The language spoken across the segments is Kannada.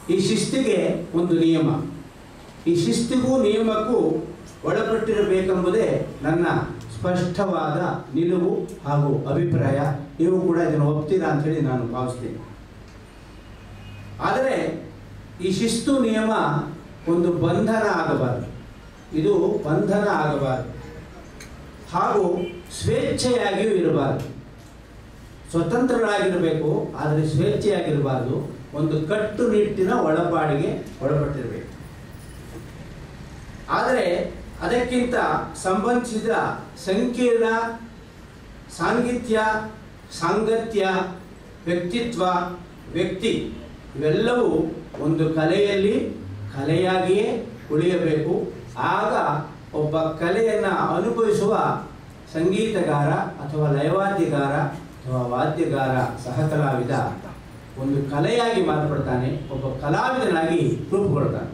ಈ ಶಿಸ್ತಿಗೆ ಒಂದು ನಿಯಮ ಈ ಶಿಸ್ತಿಗೂ ನಿಯಮಕ್ಕೂ ಒಳಪಟ್ಟಿರಬೇಕೆಂಬುದೇ ನನ್ನ ಸ್ಪಷ್ಟವಾದ ನಿಲುವು ಹಾಗೂ ಅಭಿಪ್ರಾಯ ನೀವು ಕೂಡ ಇದನ್ನು ಒಪ್ತೀರಾ ಅಂತೇಳಿ ನಾನು ಭಾವಿಸ್ತೀನಿ ಆದರೆ ಈ ಶಿಸ್ತು ನಿಯಮ ಒಂದು ಬಂಧನ ಆಗಬಾರದು ಇದು ಬಂಧನ ಆಗಬಾರದು ಹಾಗೂ ಸ್ವೇಚ್ಛೆಯಾಗಿಯೂ ಇರಬಾರದು ಸ್ವತಂತ್ರರಾಗಿರಬೇಕು ಆದರೆ ಸ್ವೇಚ್ಛೆಯಾಗಿರಬಾರದು ಒಂದು ಕಟ್ಟುನಿಟ್ಟಿನ ಒಳಪಾಡಿಗೆ ಒಳಪಟ್ಟಿರಬೇಕು ಆದರೆ ಅದಕ್ಕಿಂತ ಸಂಬಂಧಿಸಿದ ಸಂಕೀರ್ಣ ಸಾಂಗಿತ್ಯ ಸಾಂಗತ್ಯ ವ್ಯಕ್ತಿತ್ವ ವ್ಯಕ್ತಿ ಇವೆಲ್ಲವೂ ಒಂದು ಕಲೆಯಲ್ಲಿ ಕಲೆಯಾಗಿಯೇ ಉಳಿಯಬೇಕು ಆಗ ಒಬ್ಬ ಕಲೆಯನ್ನು ಅನುಭವಿಸುವ ಸಂಗೀತಗಾರ ಅಥವಾ ಲಯವಾದ್ಯಗಾರ ಅಥವಾ ವಾದ್ಯಗಾರ ಸಹಕಲಾವಿದ ಒಂದು ಕಲೆಯಾಗಿ ಮಾರ್ಪಡ್ತಾನೆ ಒಬ್ಬ ಕಲಾವಿದನಾಗಿ ರೂಪುಗೊಳ್ತಾನೆ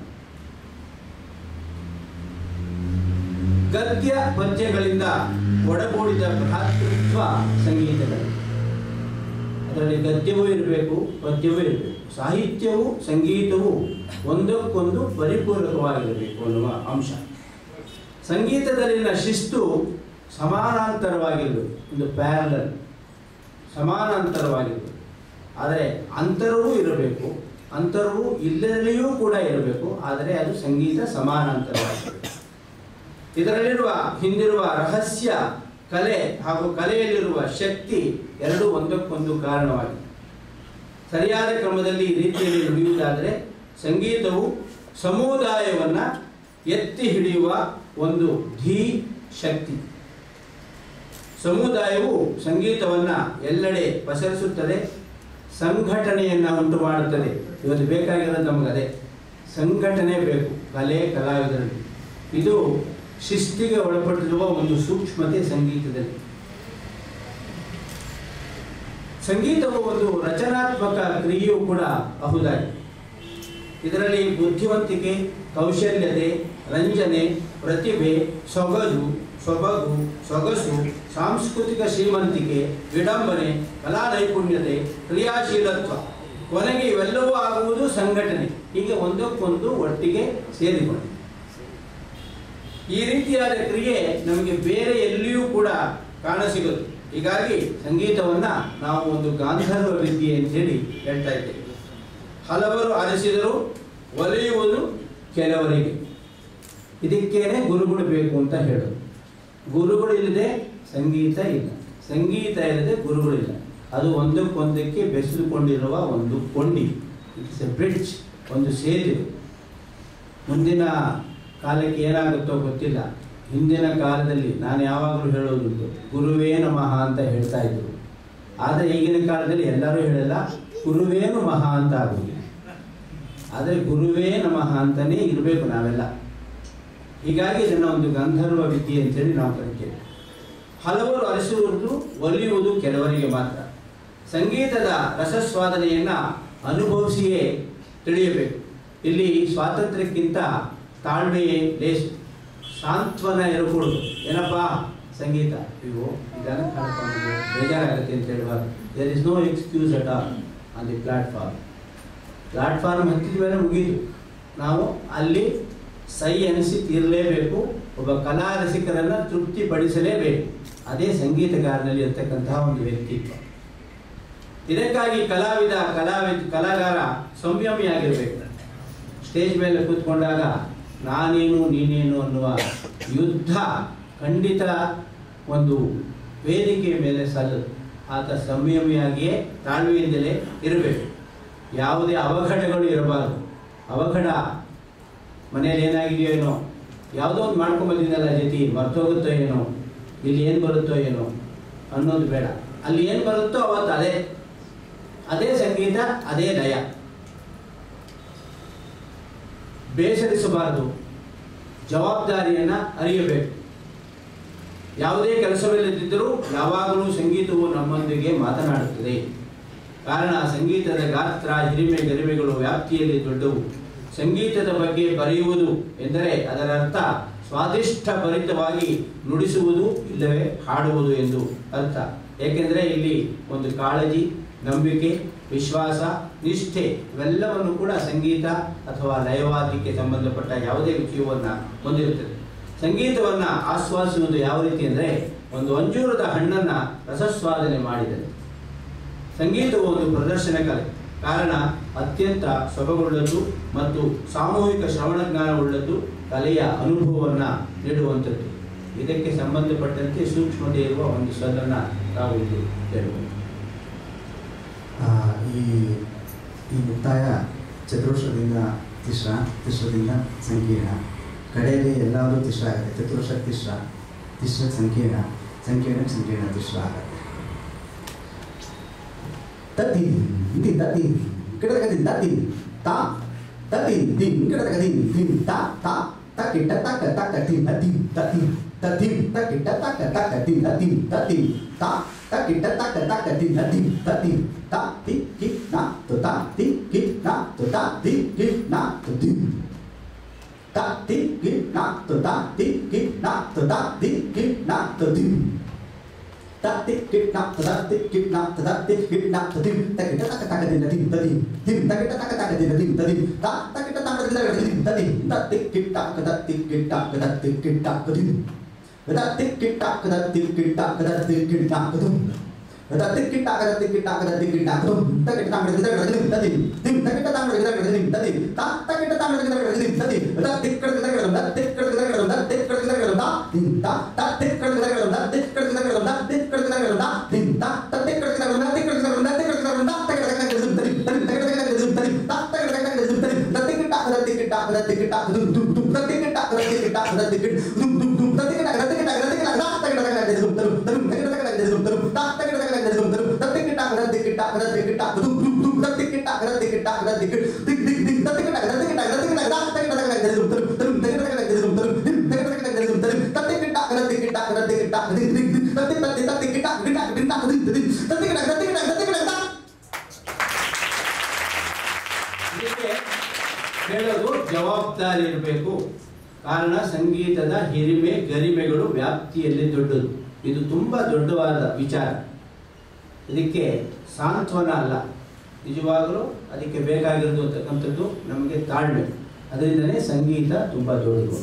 ಗದ್ಯ ಪದ್ಯಗಳಿಂದ ಒಡಗೂಡಿದ ಭ್ರಾತೃತ್ವ ಸಂಗೀತಗಳು ಅದರಲ್ಲಿ ಗದ್ಯವೂ ಇರಬೇಕು ಪದ್ಯವೂ ಇರಬೇಕು ಸಾಹಿತ್ಯವೂ ಸಂಗೀತವೂ ಒಂದಕ್ಕೊಂದು ಪರಿಪೂರಕವಾಗಿರಬೇಕು ಅನ್ನುವ ಅಂಶ ಸಂಗೀತದಲ್ಲಿನ ಶಿಸ್ತು ಸಮಾನಾಂತರವಾಗಿರಬೇಕು ಒಂದು ಪ್ಯಾರಲಲ್ ಸಮಾನಾಂತರವಾಗಿರಬೇಕು ಆದರೆ ಅಂತರವೂ ಇರಬೇಕು ಅಂತರವೂ ಇಲ್ಲದಲ್ಲಿಯೂ ಕೂಡ ಇರಬೇಕು ಆದರೆ ಅದು ಸಂಗೀತ ಸಮಾನಾಂತರವಾಗಿರಬೇಕು ಇದರಲ್ಲಿರುವ ಹಿಂದಿರುವ ರಹಸ್ಯ ಕಲೆ ಹಾಗೂ ಕಲೆಯಲ್ಲಿರುವ ಶಕ್ತಿ ಎರಡೂ ಒಂದಕ್ಕೊಂದು ಕಾರಣವಾಗಿದೆ ಸರಿಯಾದ ಕ್ರಮದಲ್ಲಿ ಈ ರೀತಿಯಲ್ಲಿ ನುಡಿಯುವುದಾದರೆ ಸಂಗೀತವು ಸಮುದಾಯವನ್ನು ಎತ್ತಿ ಹಿಡಿಯುವ ಒಂದು ಧೀ ಶಕ್ತಿ ಸಮುದಾಯವು ಸಂಗೀತವನ್ನು ಎಲ್ಲೆಡೆ ಪಸರಿಸುತ್ತದೆ ಸಂಘಟನೆಯನ್ನು ಉಂಟು ಮಾಡುತ್ತದೆ ಇವತ್ತು ಬೇಕಾಗಿರೋದು ನಮಗೆ ಅದೇ ಸಂಘಟನೆ ಬೇಕು ಕಲೆ ಕಲಾವಿದರಲ್ಲಿ ಇದು ಶಿಸ್ತಿಗೆ ಒಳಪಟ್ಟಿರುವ ಒಂದು ಸೂಕ್ಷ್ಮತೆ ಸಂಗೀತದಲ್ಲಿ ಸಂಗೀತವು ಒಂದು ರಚನಾತ್ಮಕ ಕ್ರಿಯೆಯೂ ಕೂಡ ಅಹುದಾಗಿದೆ ಇದರಲ್ಲಿ ಬುದ್ಧಿವಂತಿಕೆ ಕೌಶಲ್ಯತೆ ರಂಜನೆ ಪ್ರತಿಭೆ ಸೊಗದು ಸೊಬಗು ಸೊಗಸು ಸಾಂಸ್ಕೃತಿಕ ಶ್ರೀಮಂತಿಕೆ ವಿಡಂಬನೆ ಕಲಾ ನೈಪುಣ್ಯತೆ ಕ್ರಿಯಾಶೀಲತ್ವ ಕೊನೆಗೆ ಇವೆಲ್ಲವೂ ಆಗುವುದು ಸಂಘಟನೆ ಹೀಗೆ ಒಂದಕ್ಕೊಂದು ಒಟ್ಟಿಗೆ ಸೇರಿಕೊಂಡಿದೆ ಈ ರೀತಿಯಾದ ಕ್ರಿಯೆ ನಮಗೆ ಬೇರೆ ಎಲ್ಲಿಯೂ ಕೂಡ ಕಾಣಸಿಗುತ್ತೆ ಹೀಗಾಗಿ ಸಂಗೀತವನ್ನ ನಾವು ಒಂದು ಗಾಂಧರ್ವ ವಿದ್ಯೆ ಅಂತೇಳಿ ಹೇಳ್ತಾ ಇದ್ದೇವೆ ಹಲವರು ಆರಿಸಿದರು ಒಲಿಯುವುದು ಕೆಲವರಿಗೆ ಇದಕ್ಕೇನೆ ಗುರುಗಳು ಬೇಕು ಅಂತ ಹೇಳೋದು ಗುರುಗಳು ಇಲ್ಲದೆ ಸಂಗೀತ ಇಲ್ಲ ಸಂಗೀತ ಇಲ್ಲದೆ ಗುರುಗಳಿಲ್ಲ ಅದು ಒಂದಕ್ಕೊಂದಕ್ಕೆ ಬೆಸೆದುಕೊಂಡಿರುವ ಒಂದು ಕೊಂಡಿ ಇಟ್ಸ್ ಎ ಬ್ರಿಡ್ಜ್ ಒಂದು ಸೇತುವೆ ಮುಂದಿನ ಕಾಲಕ್ಕೆ ಏನಾಗುತ್ತೋ ಗೊತ್ತಿಲ್ಲ ಹಿಂದಿನ ಕಾಲದಲ್ಲಿ ನಾನು ಯಾವಾಗಲೂ ಹೇಳೋದುಂಟು ಗುರುವೇ ನಮಃ ಅಂತ ಹೇಳ್ತಾ ಇದ್ರು ಆದರೆ ಈಗಿನ ಕಾಲದಲ್ಲಿ ಎಲ್ಲರೂ ಹೇಳಲ್ಲ ಗುರುವೇನು ಮಹಾ ಅಂತ ಆಗುವುದಿಲ್ಲ ಆದರೆ ಗುರುವೇ ನಮಃ ಅಂತಲೇ ಇರಬೇಕು ನಾವೆಲ್ಲ ಹೀಗಾಗಿ ಇದನ್ನು ಒಂದು ಗಂಧರ್ವ ವಿದ್ಯೆ ಅಂತೇಳಿ ನಾವು ಕರಿತೇವೆ ಹಲವರು ಅರಸುವುದು ಒಲಿಯುವುದು ಕೆಲವರಿಗೆ ಮಾತ್ರ ಸಂಗೀತದ ರಸಸ್ವಾದನೆಯನ್ನ ಅನುಭವಿಸಿಯೇ ತಿಳಿಯಬೇಕು ಇಲ್ಲಿ ಸ್ವಾತಂತ್ರ್ಯಕ್ಕಿಂತ ತಾಳ್ಮೆಯೇ ಲೇಸು ಸಾಂತ್ವನ ಇರಕೂಡದು ಏನಪ್ಪ ಸಂಗೀತ ಇವು ಇದನ್ನು ಕಳ್ಕೊಂಡು ಬೇಜಾರಾಗುತ್ತೆ ಅಂತ ಹೇಳುವಾಗ there is no excuse at all on the platform platform ಹತ್ತಿದ ಮೇಲೆ ಮುಗೀತು ನಾವು ಅಲ್ಲಿ ಸೈ ಅನಿಸಿ ತೀರಲೇಬೇಕು ಒಬ್ಬ ಕಲಾ ರಸಿಕರನ್ನು ತೃಪ್ತಿಪಡಿಸಲೇಬೇಕು ಅದೇ ಸಂಗೀತಗಾರನಲ್ಲಿ ಇರ್ತಕ್ಕಂತಹ ಒಂದು ವ್ಯಕ್ತಿತ್ವ ಇದಕ್ಕಾಗಿ ಕಲಾವಿದ ಕಲಾವಿದ ಕಲಾಗಾರ ಸಂಯಮಿಯಾಗಿರಬೇಕು ಸ್ಟೇಜ್ ಮೇಲೆ ಕೂತ್ಕೊಂಡಾಗ ನಾನೇನು ನೀನೇನು ಅನ್ನುವ ಯುದ್ಧ ಖಂಡಿತ ಒಂದು ವೇದಿಕೆಯ ಮೇಲೆ ಸಲ್ಲದು ಆತ ಸಂಯಮಿಯಾಗಿಯೇ ತಾಳ್ಮೆಯಿಂದಲೇ ಇರಬೇಕು ಯಾವುದೇ ಅವಘಡಗಳು ಇರಬಾರದು ಅವಘಡ ಮನೇಲಿ ಏನಾಗಿದೆಯೋ ಏನೋ ಯಾವುದೋ ಒಂದು ಮಾಡ್ಕೊಂಬಂದಿದ್ದಲ್ಲ ಜೊತೆ ಮರ್ತೋಗುತ್ತೋ ಏನೋ ಇಲ್ಲಿ ಏನು ಬರುತ್ತೋ ಏನೋ ಅನ್ನೋದು ಬೇಡ ಅಲ್ಲಿ ಏನು ಬರುತ್ತೋ ಅವತ್ತು ಅದೇ ಅದೇ ಸಂಗೀತ ಅದೇ ಲಯ ಬೇಸರಿಸಬಾರದು ಜವಾಬ್ದಾರಿಯನ್ನ ಅರಿಯಬೇಕು ಯಾವುದೇ ಕೆಲಸವಿಲ್ಲದಿದ್ದರೂ ಯಾವಾಗಲೂ ಸಂಗೀತವು ನಮ್ಮೊಂದಿಗೆ ಮಾತನಾಡುತ್ತದೆ ಕಾರಣ ಸಂಗೀತದ ಗಾತ್ರ ಹಿರಿಮೆ ಗರಿಮೆಗಳು ವ್ಯಾಪ್ತಿಯಲ್ಲಿ ದೊಡ್ಡವು ಸಂಗೀತದ ಬಗ್ಗೆ ಬರೆಯುವುದು ಎಂದರೆ ಅದರ ಅರ್ಥ ಸ್ವಾದಿಷ್ಟ ಭರಿತವಾಗಿ ನುಡಿಸುವುದು ಇಲ್ಲವೇ ಹಾಡುವುದು ಎಂದು ಅರ್ಥ ಏಕೆಂದರೆ ಇಲ್ಲಿ ಒಂದು ಕಾಳಜಿ ನಂಬಿಕೆ ವಿಶ್ವಾಸ ನಿಷ್ಠೆ ಇವೆಲ್ಲವನ್ನು ಕೂಡ ಸಂಗೀತ ಅಥವಾ ಲಯವಾದ್ಯಕ್ಕೆ ಸಂಬಂಧಪಟ್ಟ ಯಾವುದೇ ವಿಷಯವನ್ನು ಹೊಂದಿರುತ್ತದೆ ಸಂಗೀತವನ್ನು ಆಸ್ವಾದಿಸುವುದು ಯಾವ ರೀತಿ ಅಂದರೆ ಒಂದು ಅಂಜೂರದ ಹಣ್ಣನ್ನು ರಸಸ್ವಾದನೆ ಮಾಡಿದರೆ ಸಂಗೀತವು ಒಂದು ಪ್ರದರ್ಶನ ಕಲೆ ಕಾರಣ ಅತ್ಯಂತ ಸೊಬಗುಳ್ಳದ್ದು ಮತ್ತು ಸಾಮೂಹಿಕ ಶ್ರವಣ ಜ್ಞಾನವುಳ್ಳದ್ದು ಕಲೆಯ ಅನುಭವವನ್ನು ನೀಡುವಂಥದ್ದು ಇದಕ್ಕೆ ಸಂಬಂಧಪಟ್ಟಂತೆ ಸೂಕ್ಷ್ಮತೆ ಇರುವ ಒಂದು ಸದನ ತಾವು ಇಲ್ಲಿ ಕೇಳಬಹುದು ಆ, ಈ ಈ ಮುಕ್ತಾಯ ಚತುರ್ಶ್ರದಿಂದ ತಿಸ್ರ ತಿಸ್ರದಿಂದ ಸಂಕೀರ್ಣ ಕಡೆಯಲ್ಲಿ ಎಲ್ಲರೂ ತಿಸ್ರ ಆಗುತ್ತೆ ಚತುರ್ಶ್ರಕ್ ತಿಸ್ರ ತಿಸ್ರಕ್ ಸಂಕೀರ್ಣ ಸಂಕೀರ್ಣಕ್ಕೆ ಸಂಕೀರ್ಣ ತಿಸ್ರ ಆಗುತ್ತೆ ತತ್ತಿ ಇಂತಿ ತತ್ತಿ ಕಿಡದಕ ದಿನ್ ತತ್ತಿ ತಾ ತತ್ತಿ ದಿನ್ ಕಿಡದಕ ದಿನ್ ದಿನ್ ತಾ ತಾ ತಕ್ಕಿಟ್ಟ ತಕ್ಕ ತಕ್ಕ ದಿನ್ ತತ್ತಿ ತತ್ತಿ ತತ್ತಿ ತಕ್ಕಿಟ್ಟ ತಕ್ಕ ತಕ್ಕ ದಿನ್ ತತ್ತಿ ತತ್ತಿ ತಾ ತಕ್ಕಿಟ್ಟ ತಕ್ಕ ತಕ್ಕ ದಿನ್ ತತ್ತಿ ತತ್ತಿ ತಾ ತಿ ಕಿ ನಾ ತು ತಾ ತಿ ಕಿ ನಾ ತು ತಾ ತಿ ಕಿ ನಾ ತು ದಿ ತಾ ತಿ ಕಿ ನಾ ತು ತಾ ತಿ ಕಿ ನಾ ತು ತಾ ತಿ ಕಿ ನಾ ತು ದಿ Tatik kidnap tatik kidnap tatik kidnap tadim takita tak tak din tadim tadim dim takita tak tak din tadim tadim ta takita tak tak din tadim tadim tatik kidnap tatik kidnap tatik kidnap tadim tatik kidnap tatik kidnap tatik kidnap tadim tatik kidnap tatik kidnap tatik kidnap tadim takita tak din tadim tadim dim takita tak din tadim tadim ta takita tak din tadim tadim tatik kidnap tatik kidnap tatik kidnap dim ta tatik kidnap tatik kidnap ಇದಕ್ಕೆ ಹೇಳೋದು ಜವಾಬ್ದಾರಿ ಇರಬೇಕು ಕಾರಣ ಸಂಗೀತದ ಹಿರಿಮೆ ಗರಿಮೆಗಳು ವ್ಯಾಪ್ತಿಯಲ್ಲಿ ದೊಡ್ಡದು ಇದು ತುಂಬಾ ದೊಡ್ಡವಾದ ವಿಚಾರ ಇದಕ್ಕೆ ಸಾಂತ್ವನ ಅಲ್ಲ ನಿಜವಾಗಲೂ ಅದಕ್ಕೆ ಬೇಕಾಗಿರೋದು ಅಂತಕ್ಕಂಥದ್ದು ನಮಗೆ ತಾಳ್ಮೆ ಅದರಿಂದನೇ ಸಂಗೀತ ತುಂಬ ದೊಡ್ಡದು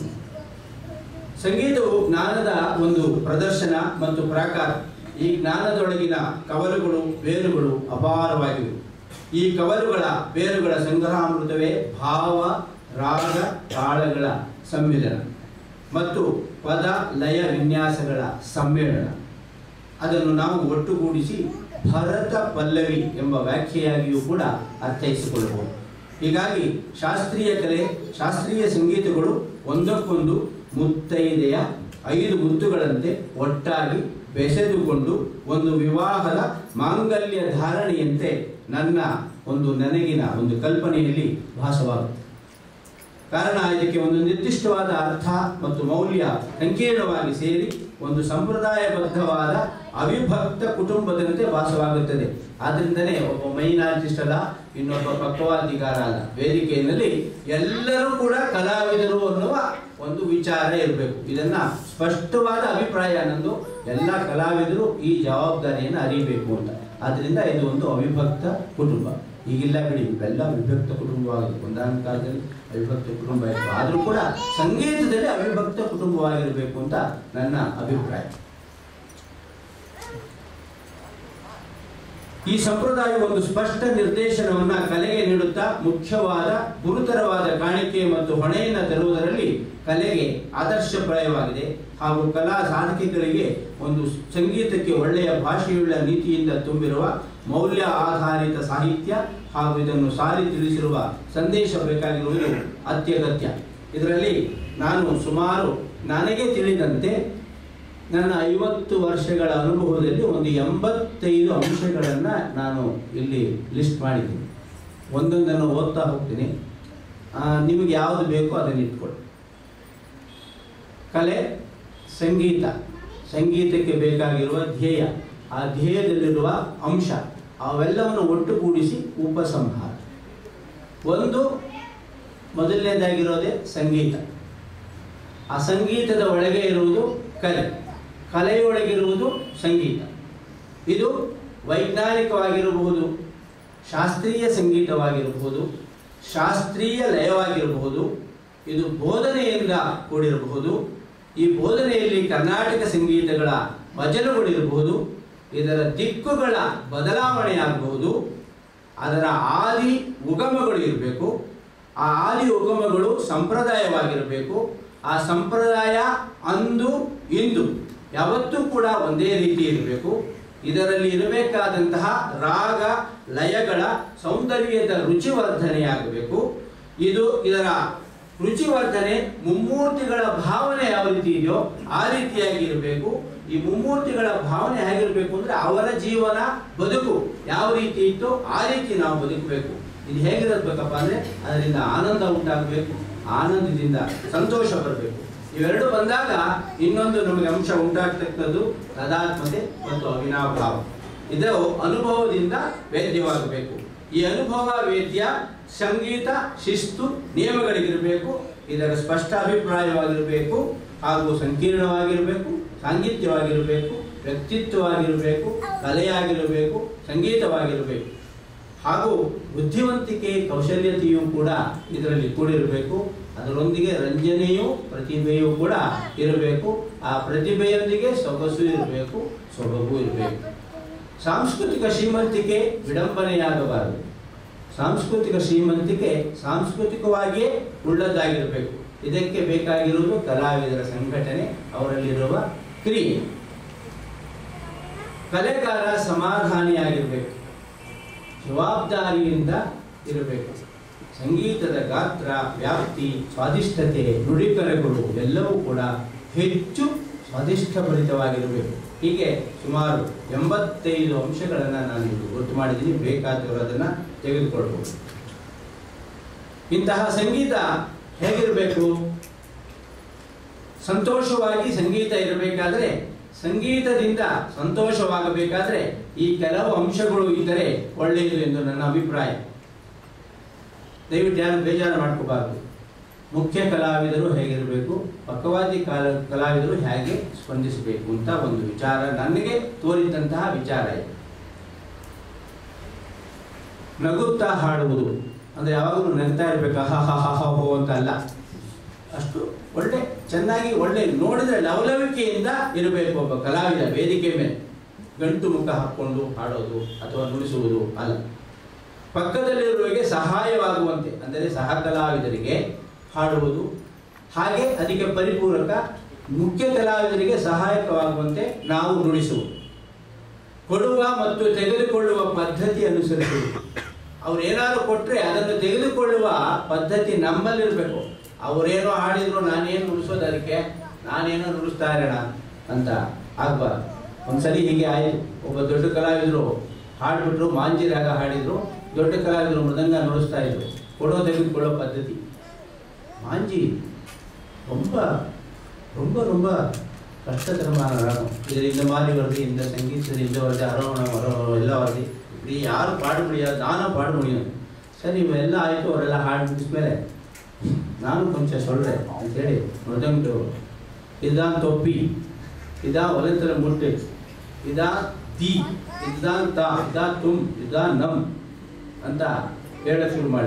ಸಂಗೀತವು ಜ್ಞಾನದ ಒಂದು ಪ್ರದರ್ಶನ ಮತ್ತು ಪ್ರಾಕಾರ ಈ ಜ್ಞಾನದೊಳಗಿನ ಕವಲುಗಳು ಬೇರುಗಳು ಅಪಾರವಾಗಿವೆ ಈ ಕವಲುಗಳ ಬೇರುಗಳ ಸಂಗ್ರಹಾಮೃತವೇ ಭಾವ ರಾಗ ತಾಳಗಳ ಸಮ್ಮಿಲನ ಮತ್ತು ಪದ ಲಯ ವಿನ್ಯಾಸಗಳ ಸಮ್ಮೇಳನ ಅದನ್ನು ನಾವು ಒಟ್ಟುಗೂಡಿಸಿ ಭರತ ಪಲ್ಲವಿ ಎಂಬ ವ್ಯಾಖ್ಯೆಯಾಗಿಯೂ ಕೂಡ ಅರ್ಥೈಸಿಕೊಳ್ಳಬಹುದು ಹೀಗಾಗಿ ಶಾಸ್ತ್ರೀಯ ಕಲೆ ಶಾಸ್ತ್ರೀಯ ಸಂಗೀತಗಳು ಒಂದಕ್ಕೊಂದು ಮುತ್ತೈದೆಯ ಐದು ಮುತ್ತುಗಳಂತೆ ಒಟ್ಟಾಗಿ ಬೆಸೆದುಕೊಂಡು ಒಂದು ವಿವಾಹದ ಮಾಂಗಲ್ಯ ಧಾರಣೆಯಂತೆ ನನ್ನ ಒಂದು ನನಗಿನ ಒಂದು ಕಲ್ಪನೆಯಲ್ಲಿ ಭಾಸವಾಗುತ್ತೆ ಕಾರಣ ಇದಕ್ಕೆ ಒಂದು ನಿರ್ದಿಷ್ಟವಾದ ಅರ್ಥ ಮತ್ತು ಮೌಲ್ಯ ಸಂಕೀರ್ಣವಾಗಿ ಸೇರಿ ಒಂದು ಸಂಪ್ರದಾಯಬದ್ಧವಾದ ಅವಿಭಕ್ತ ಕುಟುಂಬದಂತೆ ವಾಸವಾಗುತ್ತದೆ ಆದ್ರಿಂದನೇ ಒಬ್ಬ ಮೈನ್ ಆರ್ಟಿಸ್ಟ್ ಅಲ್ಲ ಇನ್ನೊಬ್ಬ ಪಕ್ಕವಾದಿಗಾರ ಅಲ್ಲ ವೇದಿಕೆಯಲ್ಲಿ ಎಲ್ಲರೂ ಕೂಡ ಕಲಾವಿದರು ಅನ್ನುವ ಒಂದು ವಿಚಾರ ಇರಬೇಕು ಇದನ್ನ ಸ್ಪಷ್ಟವಾದ ಅಭಿಪ್ರಾಯ ನಂದು ಎಲ್ಲ ಕಲಾವಿದರು ಈ ಜವಾಬ್ದಾರಿಯನ್ನು ಅರಿಬೇಕು ಅಂತ ಆದ್ರಿಂದ ಇದು ಒಂದು ಅವಿಭಕ್ತ ಕುಟುಂಬ ಈಗಿಲ್ಲ ಬಿಡಿ ಇವೆಲ್ಲ ವಿಭಕ್ತ ಕುಟುಂಬವಾಗಿದೆ ಒಂದಾನ ಕಾಲದಲ್ಲಿ ಅವಿಭಕ್ತ ಕುಟುಂಬ ಇತ್ತು ಆದರೂ ಕೂಡ ಸಂಗೀತದಲ್ಲಿ ಅವಿಭಕ್ತ ಕುಟುಂಬವಾಗಿರಬೇಕು ಅಂತ ನನ್ನ ಅಭಿಪ್ರಾಯ ಈ ಸಂಪ್ರದಾಯ ಒಂದು ಸ್ಪಷ್ಟ ನಿರ್ದೇಶನವನ್ನ ಕಲೆಗೆ ನೀಡುತ್ತಾ ಮುಖ್ಯವಾದ ಗುರುತರವಾದ ಕಾಣಿಕೆ ಮತ್ತು ಹೊಣೆಯನ್ನು ತರುವುದರಲ್ಲಿ ಕಲೆಗೆ ಆದರ್ಶಪ್ರಾಯವಾಗಿದೆ ಹಾಗೂ ಕಲಾ ಸಾಧಕಿಗಳಿಗೆ ಒಂದು ಸಂಗೀತಕ್ಕೆ ಒಳ್ಳೆಯ ಭಾಷೆಯುಳ್ಳ ನೀತಿಯಿಂದ ತುಂಬಿರುವ ಮೌಲ್ಯ ಆಧಾರಿತ ಸಾಹಿತ್ಯ ಹಾಗೂ ಇದನ್ನು ಸಾರಿ ತಿಳಿಸಿರುವ ಸಂದೇಶ ಬೇಕಾಗಿರುವುದು ಅತ್ಯಗತ್ಯ ಇದರಲ್ಲಿ ನಾನು ಸುಮಾರು ನನಗೆ ತಿಳಿದಂತೆ ನನ್ನ ಐವತ್ತು ವರ್ಷಗಳ ಅನುಭವದಲ್ಲಿ ಒಂದು ಎಂಬತ್ತೈದು ಅಂಶಗಳನ್ನು ನಾನು ಇಲ್ಲಿ ಲಿಸ್ಟ್ ಮಾಡಿದ್ದೀನಿ ಒಂದೊಂದನ್ನು ಓದ್ತಾ ಹೋಗ್ತೀನಿ ಆ, ನಿಮಗೆ ಯಾವುದು ಬೇಕೋ ಅದನ್ನು ಇಟ್ಕೊಳ್ಳಿ ಕಲೆ ಸಂಗೀತ ಸಂಗೀತಕ್ಕೆ ಬೇಕಾಗಿರುವ ಧ್ಯೇಯ ಆ ಧ್ಯೇಯದಲ್ಲಿರುವ ಅಂಶ ಅವೆಲ್ಲವನ್ನು ಒಟ್ಟುಗೂಡಿಸಿ ಉಪಸಂಹಾರ ಒಂದು ಮೊದಲನೇದಾಗಿರೋದೇ ಸಂಗೀತ ಆ ಸಂಗೀತದ ಒಳಗೆ ಇರುವುದು ಕಲೆ ಕಲೆಯೊಳಗಿರುವುದು ಸಂಗೀತ ಇದು ವೈಜ್ಞಾನಿಕವಾಗಿರಬಹುದು ಶಾಸ್ತ್ರೀಯ ಸಂಗೀತವಾಗಿರಬಹುದು ಶಾಸ್ತ್ರೀಯ ಲಯವಾಗಿರಬಹುದು ಇದು ಬೋಧನೆಯಿಂದ ಕೂಡಿರಬಹುದು ಈ ಬೋಧನೆಯಲ್ಲಿ ಕರ್ನಾಟಕ ಸಂಗೀತಗಳ ಮಜಲುಗಳಿರಬಹುದು ಇದರ ದಿಕ್ಕುಗಳ ಬದಲಾವಣೆಯಾಗಬಹುದು ಅದರ ಆದಿ ಉಗಮಗಳು ಇರಬೇಕು ಆ ಆದಿ ಉಗಮಗಳು ಸಂಪ್ರದಾಯವಾಗಿರಬೇಕು ಆ ಸಂಪ್ರದಾಯ ಅಂದು ಇಂದು ಯಾವತ್ತೂ ಕೂಡ ಒಂದೇ ರೀತಿ ಇರಬೇಕು ಇದರಲ್ಲಿ ಇರಬೇಕಾದಂತಹ ರಾಗ ಲಯಗಳ ಸೌಂದರ್ಯದ ರುಚಿವರ್ಧನೆಯಾಗಬೇಕು ಇದು ಇದರ ರುಚಿವರ್ಧನೆ ಮುಮ್ಮೂರ್ತಿಗಳ ಭಾವನೆ ಯಾವ ರೀತಿ ಇದೆಯೋ ಆ ರೀತಿಯಾಗಿ ಇರಬೇಕು ಈ ಮುಮ್ಮೂರ್ತಿಗಳ ಭಾವನೆ ಹೇಗಿರಬೇಕು ಅಂದ್ರೆ ಅವರ ಜೀವನ ಬದುಕು ಯಾವ ರೀತಿ ಇತ್ತು ಆ ರೀತಿ ನಾವು ಬದುಕಬೇಕು ಇದು ಹೇಗಿರಬೇಕಪ್ಪ ಅಂದ್ರೆ ಅದರಿಂದ ಆನಂದ ಉಂಟಾಗಬೇಕು ಆನಂದದಿಂದ ಸಂತೋಷ ಬರಬೇಕು ಇವೆರಡು ಬಂದಾಗ ಇನ್ನೊಂದು ನಮಗೆ ಅಂಶ ಉಂಟಾಗ್ತಕ್ಕದ್ದು ತದಾತ್ಮತೆ ಮತ್ತು ಅವಿನಾಭಾವ ಇದು ಅನುಭವದಿಂದ ವೇದ್ಯವಾಗಬೇಕು ಈ ಅನುಭವ ವೇದ್ಯ ಸಂಗೀತ ಶಿಸ್ತು ನಿಯಮಗಳಿಗಿರಬೇಕು ಇದರ ಸ್ಪಷ್ಟ ಅಭಿಪ್ರಾಯವಾಗಿರಬೇಕು ಹಾಗೂ ಸಂಕೀರ್ಣವಾಗಿರಬೇಕು ಸಾಂಗಿತ್ಯವಾಗಿರಬೇಕು ವ್ಯಕ್ತಿತ್ವವಾಗಿರಬೇಕು ಕಲೆಯಾಗಿರಬೇಕು ಸಂಗೀತವಾಗಿರಬೇಕು ಹಾಗೂ ಬುದ್ಧಿವಂತಿಕೆ ಕೌಶಲ್ಯತೆಯೂ ಕೂಡ ಇದರಲ್ಲಿ ಕೂಡಿರಬೇಕು ಅದರೊಂದಿಗೆ ರಂಜನೆಯೂ ಪ್ರತಿಭೆಯೂ ಕೂಡ ಇರಬೇಕು ಆ ಪ್ರತಿಭೆಯೊಂದಿಗೆ ಸೊಗಸು ಇರಬೇಕು ಸೊಬಗು ಇರಬೇಕು ಸಾಂಸ್ಕೃತಿಕ ಶ್ರೀಮಂತಿಕೆ ವಿಡಂಬನೆಯಾಗಬಾರದು ಸಾಂಸ್ಕೃತಿಕ ಶ್ರೀಮಂತಿಕೆ ಸಾಂಸ್ಕೃತಿಕವಾಗಿಯೇ ಉಳ್ಳದ್ದಾಗಿರಬೇಕು ಇದಕ್ಕೆ ಬೇಕಾಗಿರುವುದು ಕಲಾವಿದರ ಸಂಘಟನೆ ಅವರಲ್ಲಿರುವ ಕ್ರಿಯೆ ಕಲೆಗಾರ ಸಮಾಧಾನಿಯಾಗಿರಬೇಕು ಜವಾಬ್ದಾರಿಯಿಂದ ಇರಬೇಕು ಸಂಗೀತದ ಗಾತ್ರ ವ್ಯಾಪ್ತಿ ಸ್ವಾದಿಷ್ಟತೆ ನುಡಿಕರೆಗಳು ಎಲ್ಲವೂ ಕೂಡ ಹೆಚ್ಚು ಸ್ವಾದಿಷ್ಟಭರಿತವಾಗಿರಬೇಕು ಹೀಗೆ ಸುಮಾರು ಎಂಬತ್ತೈದು ಅಂಶಗಳನ್ನು ನಾನು ಇದು ಗೊತ್ತು ಮಾಡಿದ್ದೀನಿ ಬೇಕಾದವರು ಅದನ್ನು ತೆಗೆದುಕೊಳ್ಬೋದು ಇಂತಹ ಸಂಗೀತ ಹೇಗಿರಬೇಕು ಸಂತೋಷವಾಗಿ ಸಂಗೀತ ಇರಬೇಕಾದ್ರೆ ಸಂಗೀತದಿಂದ ಸಂತೋಷವಾಗಬೇಕಾದ್ರೆ ಈ ಕೆಲವು ಅಂಶಗಳು ಇದ್ದರೆ ಒಳ್ಳೆಯದು ಎಂದು ನನ್ನ ಅಭಿಪ್ರಾಯ ದಯವಿಟ್ಟು ಯಾರು ಬೇಜಾರು ಮಾಡ್ಕೋಬಾರ್ದು ಮುಖ್ಯ ಕಲಾವಿದರು ಹೇಗಿರಬೇಕು ಪಕ್ಕವಾದಿ ಕಾಲ ಕಲಾವಿದರು ಹೇಗೆ ಸ್ಪಂದಿಸಬೇಕು ಅಂತ ಒಂದು ವಿಚಾರ ನನಗೆ ತೋರಿದಂತಹ ವಿಚಾರ ಇದೆ ನಗುತ್ತಾ ಹಾಡುವುದು ಅಂದ್ರೆ ಯಾವಾಗಲೂ ನಗ್ತಾ ಇರಬೇಕು ಹ ಹ ಹ ಹ ಹೋ ಅಂತ ಅಲ್ಲ ಅಷ್ಟು ಒಳ್ಳೆ ಚೆನ್ನಾಗಿ ಒಳ್ಳೆ ನೋಡಿದ್ರೆ ಲವಲವಿಕೆಯಿಂದ ಇರಬೇಕು ಒಬ್ಬ ಕಲಾವಿದ ವೇದಿಕೆ ಮೇಲೆ ಗಂಟು ಮುಖ ಹಾಕ್ಕೊಂಡು ಹಾಡೋದು ಅಥವಾ ನುಡಿಸುವುದು ಅಲ್ಲ ಪಕ್ಕದಲ್ಲಿರುವವರಿಗೆ ಸಹಾಯವಾಗುವಂತೆ ಅಂದರೆ ಸಹ ಕಲಾವಿದರಿಗೆ ಹಾಡುವುದು ಹಾಗೆ ಅದಕ್ಕೆ ಪರಿಪೂರಕ ಮುಖ್ಯ ಕಲಾವಿದರಿಗೆ ಸಹಾಯಕವಾಗುವಂತೆ ನಾವು ನುಡಿಸುವುದು ಕೊಡುವ ಮತ್ತು ತೆಗೆದುಕೊಳ್ಳುವ ಪದ್ಧತಿ ಅನುಸರಿಸುವುದು ಅವ್ರು ಏನಾದ್ರು ಕೊಟ್ಟರೆ ಅದನ್ನು ತೆಗೆದುಕೊಳ್ಳುವ ಪದ್ಧತಿ ನಮ್ಮಲ್ಲಿರಬೇಕು ಅವರೇನೋ ಹಾಡಿದ್ರು ನಾನೇನು ನುಡಿಸೋದು ಅದಕ್ಕೆ ನಾನೇನೋ ನುಡಿಸ್ತಾ ಇರೋಣ ಅಂತ ಆಗ್ಬಾರ್ದು ಒಂದ್ಸಲಿ ಹೀಗೆ ಆಯಿತು ಒಬ್ಬ ದೊಡ್ಡ ಕಲಾವಿದರು ಹಾಡ್ಬಿಟ್ರು ಮಾಂಜಿ ರಾಗ ಹಾಡಿದ್ರು ದೊಡ್ಡ ಕಲಾವಿದರು ಮೃದಂಗ ನುಡಿಸ್ತಾ ಇದ್ರು ಕೊಡೋ ತೆಗೆದುಕೊಳ್ಳೋ ಪದ್ಧತಿ ಮಾಂಜಿ ரொம்ப ரொம்ப ரொம்ப கஷ்டத்தரமான ராகம் இதில் இந்த மாதிரி வருது இந்த சங்கீதத்தில் இந்த வருது அரவணம் வரம் எல்லாம் வருது இப்படி யாரும் பாட முடியாது நானும் பாட முடியும் ಸರಿ ಇವೆಲ್ಲ ಆಯಿತು ಅವರೆಲ್ಲ ಹಾಡು ಮುಗಿಸ್ಮೇಲೆ ನಾನು ಕೊಂಚ ಸೊಳ್ಳೆ ಅಂತೇಳಿ ಮೃದಂಗರು ಇದಾನ್ ತೊಪ್ಪಿ ಇದಾ ಒಲೆತರ ಮುಟ್ಟು ಇದಾ ತಿ ಇದಾನ್ ತಾ ಇದಾ ತುಮ್ ಇದಾ ನಮ್ ಅಂತ ಹೇಳಕ್ ಶುರು ಮಾಡಿ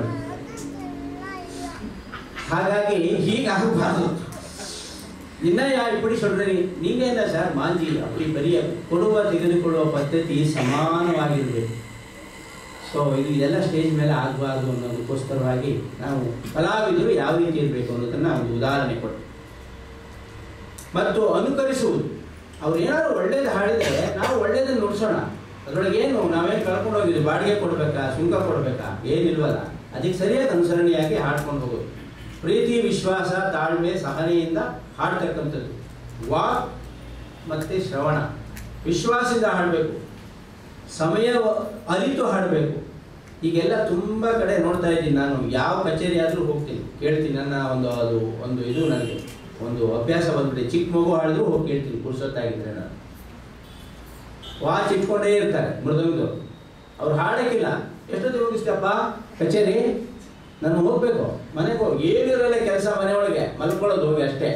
ಹಾಗಾಗಿ ಹೀಗಾಗಬಾರ್ದು ಇನ್ನ ಯಾ இப்படி சொல்றீங்க நீங்க என்ன சார் மாஞ்சி அப்படி பெரிய ಕೊಡುವ ತೆಗೆದುಕೊಳ್ಳುವ ಪದ್ಧತಿ ಸಮಾನವಾಗಿರಬೇಕು ಸೊ ಇದು ಇದೆಲ್ಲ ಸ್ಟೇಜ್ ಮೇಲೆ ಆಗಬಾರ್ದು ಅನ್ನೋದಕ್ಕೋಸ್ಕರವಾಗಿ ನಾವು ಕಲಾವಿದರು ಯಾವ ರೀತಿ ಇರಬೇಕು ಅನ್ನೋದನ್ನ ಒಂದು ಉದಾಹರಣೆ ಕೊಟ್ಟು ಮತ್ತು ಅನುಕರಿಸುವುದು ಅವ್ರು ಏನಾದ್ರು ಒಳ್ಳೇದು ಹಾಡಿದರೆ ನಾವು ಒಳ್ಳೇದನ್ನು ನುಡಿಸೋಣ ಅದರೊಳಗೆ ಏನು ನಾವೇನು ಕಳ್ಕೊಂಡು ಹೋಗಿದ್ವಿ ಬಾಡಿಗೆ ಕೊಡ್ಬೇಕಾ ಸುಂಕ ಕೊಡ್ಬೇಕಾ ಏನಿಲ್ವಲ್ಲ ಅದಕ್ಕೆ ಸರಿಯಾದ ಅನುಸರಣೆಯಾಗಿ ಹಾಡ್ಕೊಂಡು ಹೋಗೋದು ಪ್ರೀತಿ ವಿಶ್ವಾಸ ತಾಳ್ಮೆ ಸಹನೆಯಿಂದ ಹಾಡ್ತಕ್ಕಂಥದ್ದು ವಾಕ್ ಮತ್ತೆ ಶ್ರವಣ ವಿಶ್ವಾಸದಿಂದ ಹಾಡಬೇಕು ಸಮಯ ಅರಿತು ಹಾಡಬೇಕು ಈಗೆಲ್ಲ ತುಂಬ ಕಡೆ ನೋಡ್ತಾ ಇದ್ದೀನಿ ನಾನು ಯಾವ ಕಚೇರಿ ಆದರೂ ಹೋಗ್ತೀನಿ ಕೇಳ್ತೀನಿ ನನ್ನ ಒಂದು ಅದು ಒಂದು ಇದು ನನಗೆ ಒಂದು ಅಭ್ಯಾಸ ಬಂದ್ಬಿಟ್ಟು ಚಿಕ್ಕ ಮಗು ಹಾಡಿದ್ರು ಹೋಗಿ ಕೇಳ್ತೀನಿ ಪುರುಸೊತ್ತಾಗಿದ್ರೆ ನಾನು ವಾಚ್ ಇಟ್ಕೊಂಡೇ ಇರ್ತಾರೆ ಮೃದಂಗರು ಅವ್ರು ಹಾಡಕ್ಕಿಲ್ಲ ಎಷ್ಟೊತ್ತಿಗೆ ಮುಗಿಸ್ತಪ್ಪ ಕಚೇರಿ ನಾನು ಹೋಗ್ಬೇಕು ಮನೆಗೆ ಹೋಗಿ ಏನಿರಲ್ಲ ಕೆಲಸ ಮನೆ ಒಳಗೆ ಮಲ್ಕೊಳ್ಳೋದು ಹೋಗಿ ಅಷ್ಟೇ